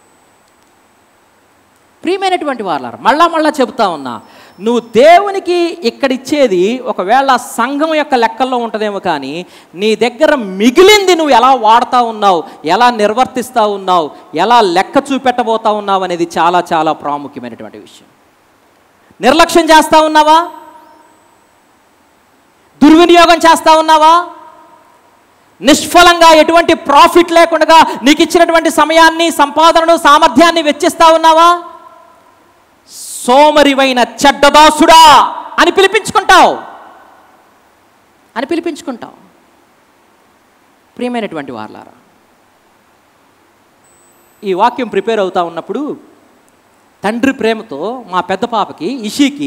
ప్రియమైనటువంటి వాళ్ళారు మళ్ళా మళ్ళా చెబుతా ఉన్నా నువ్వు దేవునికి ఇక్కడ ఇచ్చేది ఒకవేళ సంఘం యొక్క లెక్కల్లో ఉంటుందేమో కానీ నీ దగ్గర మిగిలింది నువ్వు ఎలా వాడుతూ ఉన్నావు ఎలా నిర్వర్తిస్తూ ఉన్నావు ఎలా లెక్క చూపెట్టబోతా ఉన్నావు అనేది చాలా చాలా ప్రాముఖ్యమైనటువంటి విషయం నిర్లక్ష్యం చేస్తూ ఉన్నావా దుర్వినియోగం చేస్తూ ఉన్నావా నిష్ఫలంగా ఎటువంటి ప్రాఫిట్ లేకుండా నీకు ఇచ్చినటువంటి సమయాన్ని సంపాదనను సామర్థ్యాన్ని వెచ్చిస్తా ఉన్నావా సోమరివైన చెడ్డదాసుడా అని పిలిపించుకుంటావు అని పిలిపించుకుంటావు ప్రియమైనటువంటి వార్లారా ఈ వాక్యం ప్రిపేర్ అవుతా ఉన్నప్పుడు తండ్రి ప్రేమతో మా పెద్ద పాపకి ఇషికి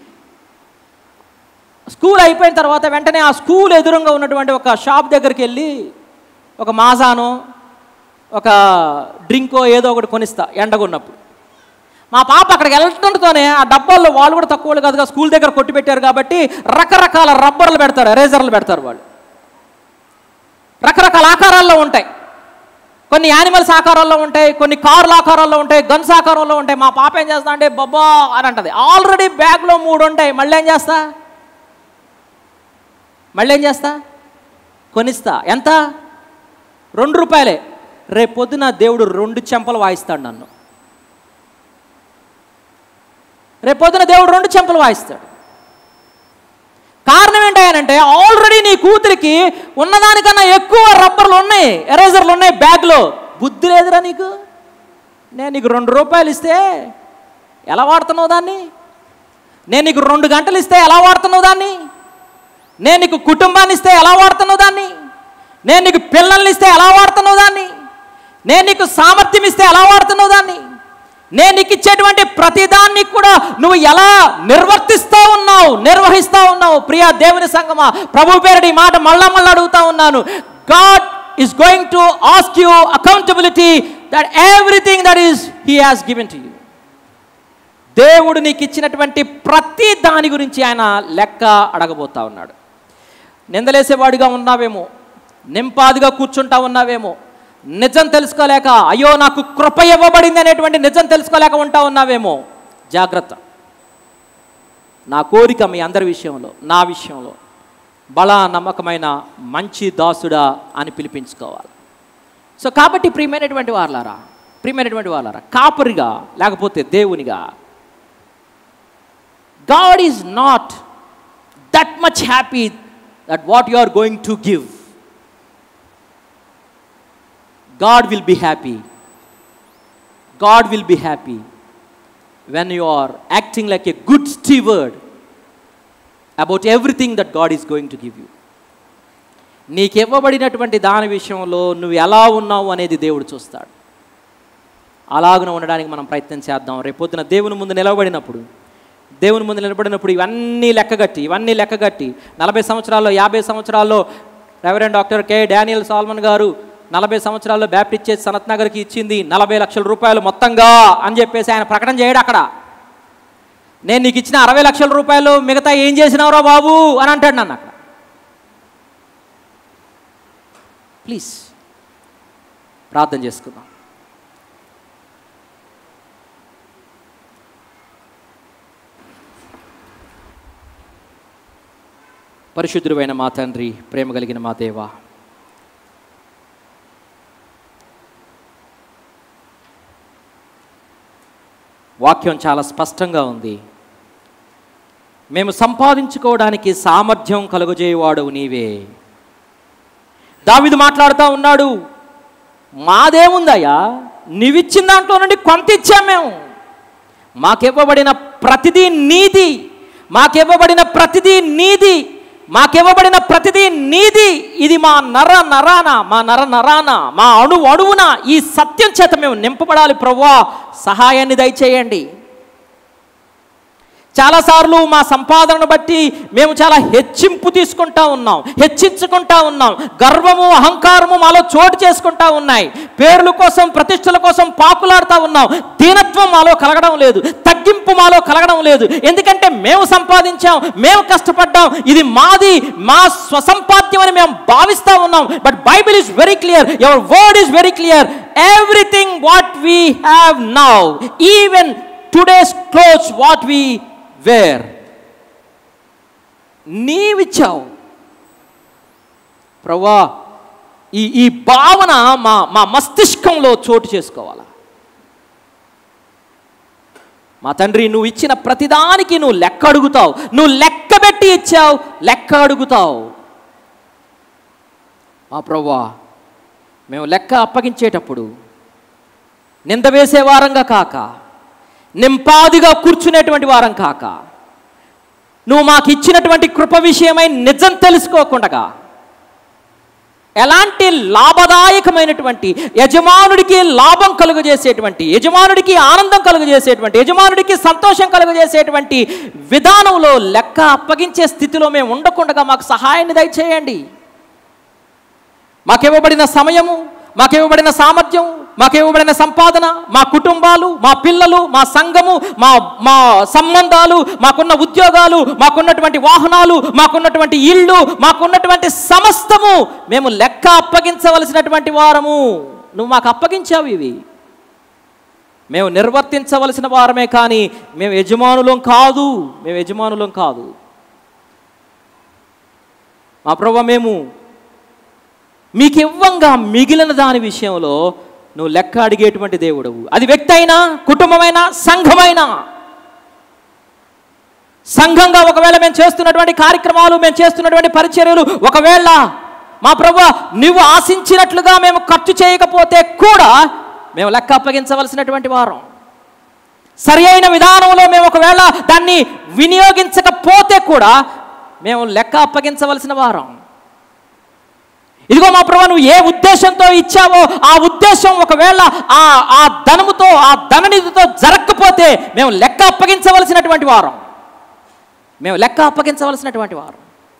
స్కూల్ అయిపోయిన తర్వాత వెంటనే ఆ స్కూల్ ఎదురుగా ఉన్నటువంటి ఒక షాప్ దగ్గరికి వెళ్ళి ఒక మాజానో ఒక డ్రింకో ఏదో ఒకటి కొనిస్తా ఎండగొన్నప్పుడు మా పాప అక్కడికి వెళ్ళటంతోనే ఆ డబ్బాల్లో వాళ్ళు కూడా తక్కువ వాళ్ళు కాదుగా స్కూల్ దగ్గర కొట్టి పెట్టారు కాబట్టి రకరకాల రబ్బర్లు పెడతారు ఎరేజర్లు పెడతారు వాళ్ళు రకరకాల ఆకారాల్లో ఉంటాయి కొన్ని యానిమల్స్ ఆకారాల్లో ఉంటాయి కొన్ని కార్ల ఆకారాల్లో ఉంటాయి గన్స్ ఆకారంలో ఉంటాయి మా పాప ఏం చేస్తా అంటే బొబ్బా అని అంటది ఆల్రెడీ బ్యాగ్లో మూడు ఉంటాయి మళ్ళీ ఏం చేస్తా మళ్ళీ ఏం చేస్తా కొనిస్తా ఎంత రెండు రూపాయలే రేపు పొద్దున దేవుడు రెండు చెంపలు వాయిస్తాడు నన్ను రేపు పొద్దున దేవుడు రెండు చెంపలు వాయిస్తాడు కారణం ఏంటంటే ఆల్రెడీ నీ కూతురికి ఉన్నదానికన్నా ఎక్కువ రబ్బర్లు ఉన్నాయి ఎరేజర్లు ఉన్నాయి బ్యాగ్లో బుద్ధి లేదురా నీకు నేను నీకు రెండు రూపాయలు ఇస్తే ఎలా వాడుతున్నావు దాన్ని నేను నీకు రెండు గంటలు ఇస్తే ఎలా వాడుతున్నావు దాన్ని నేను నీకు కుటుంబాన్ని ఇస్తే ఎలా వాడుతున్నావు దాన్ని నేను నీకు పిల్లల్ని ఇస్తే ఎలా వాడుతున్నావు దాన్ని నేను నీకు సామర్థ్యం ఇస్తే ఎలా వాడుతున్నావు దాన్ని నేను నీకు ఇచ్చేటువంటి ప్రతిదాన్ని కూడా నువ్వు ఎలా నిర్వర్తిస్తూ ఉన్నావు నిర్వహిస్తూ ఉన్నావు ప్రియా దేవుని సంగమా ప్రభు పేరటి ఈ మాట మళ్ళా మళ్ళీ అడుగుతా ఉన్నాను God is going to ask you accountability that everything that is he has given to you దేవుడు నీకు ఇచ్చినటువంటి ప్రతి దాని గురించి ఆయన లెక్క అడగబోతా ఉన్నాడు నిందలేసేవాడిగా ఉన్నావేమో నింపాదిగా కూర్చుంటా ఉన్నావేమో నిజం తెలుసుకోలేక అయ్యో నాకు కృప ఇవ్వబడింది అనేటువంటి నిజం తెలుసుకోలేక ఉంటా ఉన్నావేమో జాగ్రత్త నా కోరిక మీ అందరి విషయంలో నా విషయంలో బలా నమ్మకమైన మంచి దాసుడా అని పిలిపించుకోవాలి సో కాబట్టి ప్రియమైనటువంటి వాళ్ళారా ప్రియమైనటువంటి వాళ్ళారా కాపరిగా లేకపోతే దేవునిగా God is not that much happy that what you are going to give God will be happy. God will be happy when you are acting like a good steward about everything that God is going to give you. నీకు ఇవ్వబడినటువంటి దాని విషయంలో నువ్వు ఎలా ఉన్నావు అనేది దేవుడు చూస్తాడు అలాగున ఉండడానికి మనం ప్రయత్నం చేద్దాం రేపొద్దున దేవుని ముందు నిలబడినప్పుడు దేవుని ముందు నిలబడినప్పుడు ఇవన్నీ లెక్కగట్టి ఇవన్నీ లెక్కగట్టి నలభై సంవత్సరాల్లో యాభై సంవత్సరాల్లో reverend doctor K Daniel Solomon గారు నలభై సంవత్సరాల్లో బ్యాప్టిస్ట్ చేసి సనత్ నగర్కి ఇచ్చింది నలభై లక్షల రూపాయలు మొత్తంగా అని చెప్పేసి ఆయన ప్రకటన చేయడు అక్కడ నేను నీకు ఇచ్చిన అరవై లక్షల రూపాయలు మిగతా ఏం చేసినావురా బాబు అని అంటాడు నన్ను అక్కడ ప్లీజ్ ప్రార్థన చేసుకుందాం పరిశుద్ధుడైన మా తండ్రి ప్రేమ కలిగిన మా దేవ వాక్యం చాలా స్పష్టంగా ఉంది మేము సంపాదించుకోవడానికి సామర్థ్యం కలుగజేయవాడు నీవే దావిదు మాట్లాడుతూ ఉన్నాడు మాదేముందయ్యా నీవిచ్చిన దాంట్లో నుండి కొంత ఇచ్చాం మేము మాకివ్వబడిన ప్రతిదీ నీది మాకివ్వబడిన ప్రతిదీ నీది మాకివ్వబడిన ప్రతిదీ నీది ఇది మా నర నరాన మా నర నరాన మా అణు అణువున ఈ సత్యం చేత మేము నింపబడాలి ప్రవ్వా సహాయాన్ని దయచేయండి చాలాసార్లు మా సంపాదనను బట్టి మేము చాలా హెచ్చింపు తీసుకుంటా ఉన్నాం హెచ్చించుకుంటా ఉన్నాం గర్వము అహంకారము మాలో చోటు చేసుకుంటా ఉన్నాయి పేర్ల కోసం ప్రతిష్టల కోసం పాకులాడుతూ ఉన్నాం దీనత్వం మాలో కలగడం లేదు తగ్గింపు మాలో కలగడం లేదు ఎందుకంటే మేము సంపాదించాం మేము కష్టపడ్డాం ఇది మాది మా స్వసంపాద్యం అని మేము భావిస్తూ ఉన్నాం but Bible is very clear your word is very clear everything what we have now even today's close what we were నీవిచ్చావు ప్రవ్వా ఈ ఈ భావన మా మా మస్తిష్కంలో చోటు చేసుకోవాలా మా తండ్రి నువ్వు ఇచ్చిన ప్రతిదానికి నువ్వు లెక్క అడుగుతావు నువ్వు లెక్క పెట్టి ఇచ్చావు లెక్క అడుగుతావు మా ప్రవ్వా మేము లెక్క అప్పగించేటప్పుడు నింద వేసే వారంగా కాక నింపాదిగా కూర్చునేటువంటి వారం కాక నువ్వు మాకు ఇచ్చినటువంటి కృప విషయమై నిజం తెలుసుకోకుండా ఎలాంటి లాభదాయకమైనటువంటి యజమానుడికి లాభం కలుగజేసేటువంటి యజమానుడికి ఆనందం కలుగజేసేటువంటి యజమానుడికి సంతోషం కలుగజేసేటువంటి విధానంలో లెక్క అప్పగించే స్థితిలో మేము ఉండకుండా మాకు సహాయాన్ని దయచేయండి మాకివ్వబడిన సమయము మాకివ్వబడిన సామర్థ్యం మాకివ్వబడిన సంపాదన మా కుటుంబాలు మా పిల్లలు మా సంఘము మా మా సంబంధాలు మాకున్న ఉద్యోగాలు మాకున్నటువంటి వాహనాలు మాకున్నటువంటి ఇళ్ళు మాకున్నటువంటి సమస్తము మేము లెక్క అప్పగించవలసినటువంటి వారము నువ్వు మాకు అప్పగించావు ఇవి మేము నిర్వర్తించవలసిన వారమే కానీ మేము యజమానులం కాదు మేము యజమానులం కాదు మా ప్రభు మేము మీకు ఇవ్వంగా మిగిలిన దాని విషయంలో నువ్వు లెక్క అడిగేటువంటి దేవుడవు అది వ్యక్తి అయినా కుటుంబమైనా సంఘమైనా సంఘంగా ఒకవేళ మేము చేస్తున్నటువంటి కార్యక్రమాలు మేము చేస్తున్నటువంటి పరిచర్యలు ఒకవేళ మా ప్రభు నువ్వు ఆశించినట్లుగా మేము ఖర్చు చేయకపోతే కూడా మేము లెక్క అప్పగించవలసినటువంటి వారం సరి అయిన విధానంలో మేము ఒకవేళ దాన్ని వినియోగించకపోతే కూడా మేము లెక్క అప్పగించవలసిన వారం ఇదిగో మా ప్రభు నువ్వు ఏ ఉద్దేశంతో ఇచ్చావో ఆ ఉద్దేశం ఒకవేళ ఆ ఆ ధనముతో ఆ ధననిధితో జరగకపోతే మేము లెక్క అప్పగించవలసినటువంటి వారం మేము లెక్క అప్పగించవలసినటువంటి వారం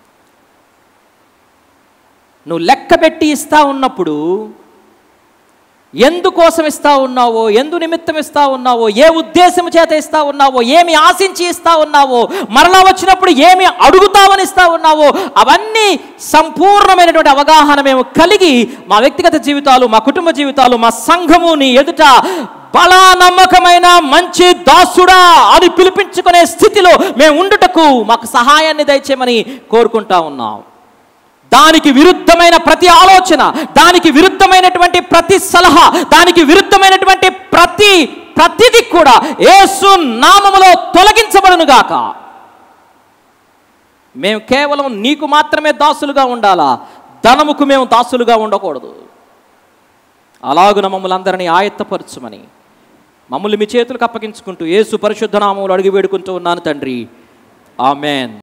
నువ్వు లెక్క పెట్టి ఇస్తా ఉన్నప్పుడు ఎందుకోసం ఇస్తా ఉన్నావో ఎందు నిమిత్తం ఇస్తా ఉన్నావో ఏ ఉద్దేశం చేత ఇస్తా ఉన్నావో ఏమి ఆశించి ఇస్తా ఉన్నావో మరలా వచ్చినప్పుడు ఏమి అడుగుతావని ఇస్తా ఉన్నావో అవన్నీ సంపూర్ణమైనటువంటి అవగాహన మేము కలిగి మా వ్యక్తిగత జీవితాలు మా కుటుంబ జీవితాలు మా సంఘము నీ ఎదుట బలా నమ్మకమైన మంచి దాసుడా అని పిలిపించుకునే స్థితిలో మేము ఉండుటకు మాకు సహాయాన్ని దయచేయమని కోరుకుంటా ఉన్నాం దానికి విరుద్ధమైన ప్రతి ఆలోచన దానికి విరుద్ధమైనటువంటి ప్రతి సలహా దానికి విరుద్ధమైనటువంటి ప్రతి ప్రతిది కూడా యేసు నామములో తొలగించబడును గాక మేము కేవలం నీకు మాత్రమే దాసులుగా ఉండాలా ధనముకు మేము దాసులుగా ఉండకూడదు అలాగున మమ్మల్ని అందరినీ ఆయత్తపరచుమని మమ్మల్ని మీ చేతులకు అప్పగించుకుంటూ యేసు పరిశుద్ధ నామములు అడిగి వేడుకుంటూ ఉన్నాను తండ్రి ఆమెన్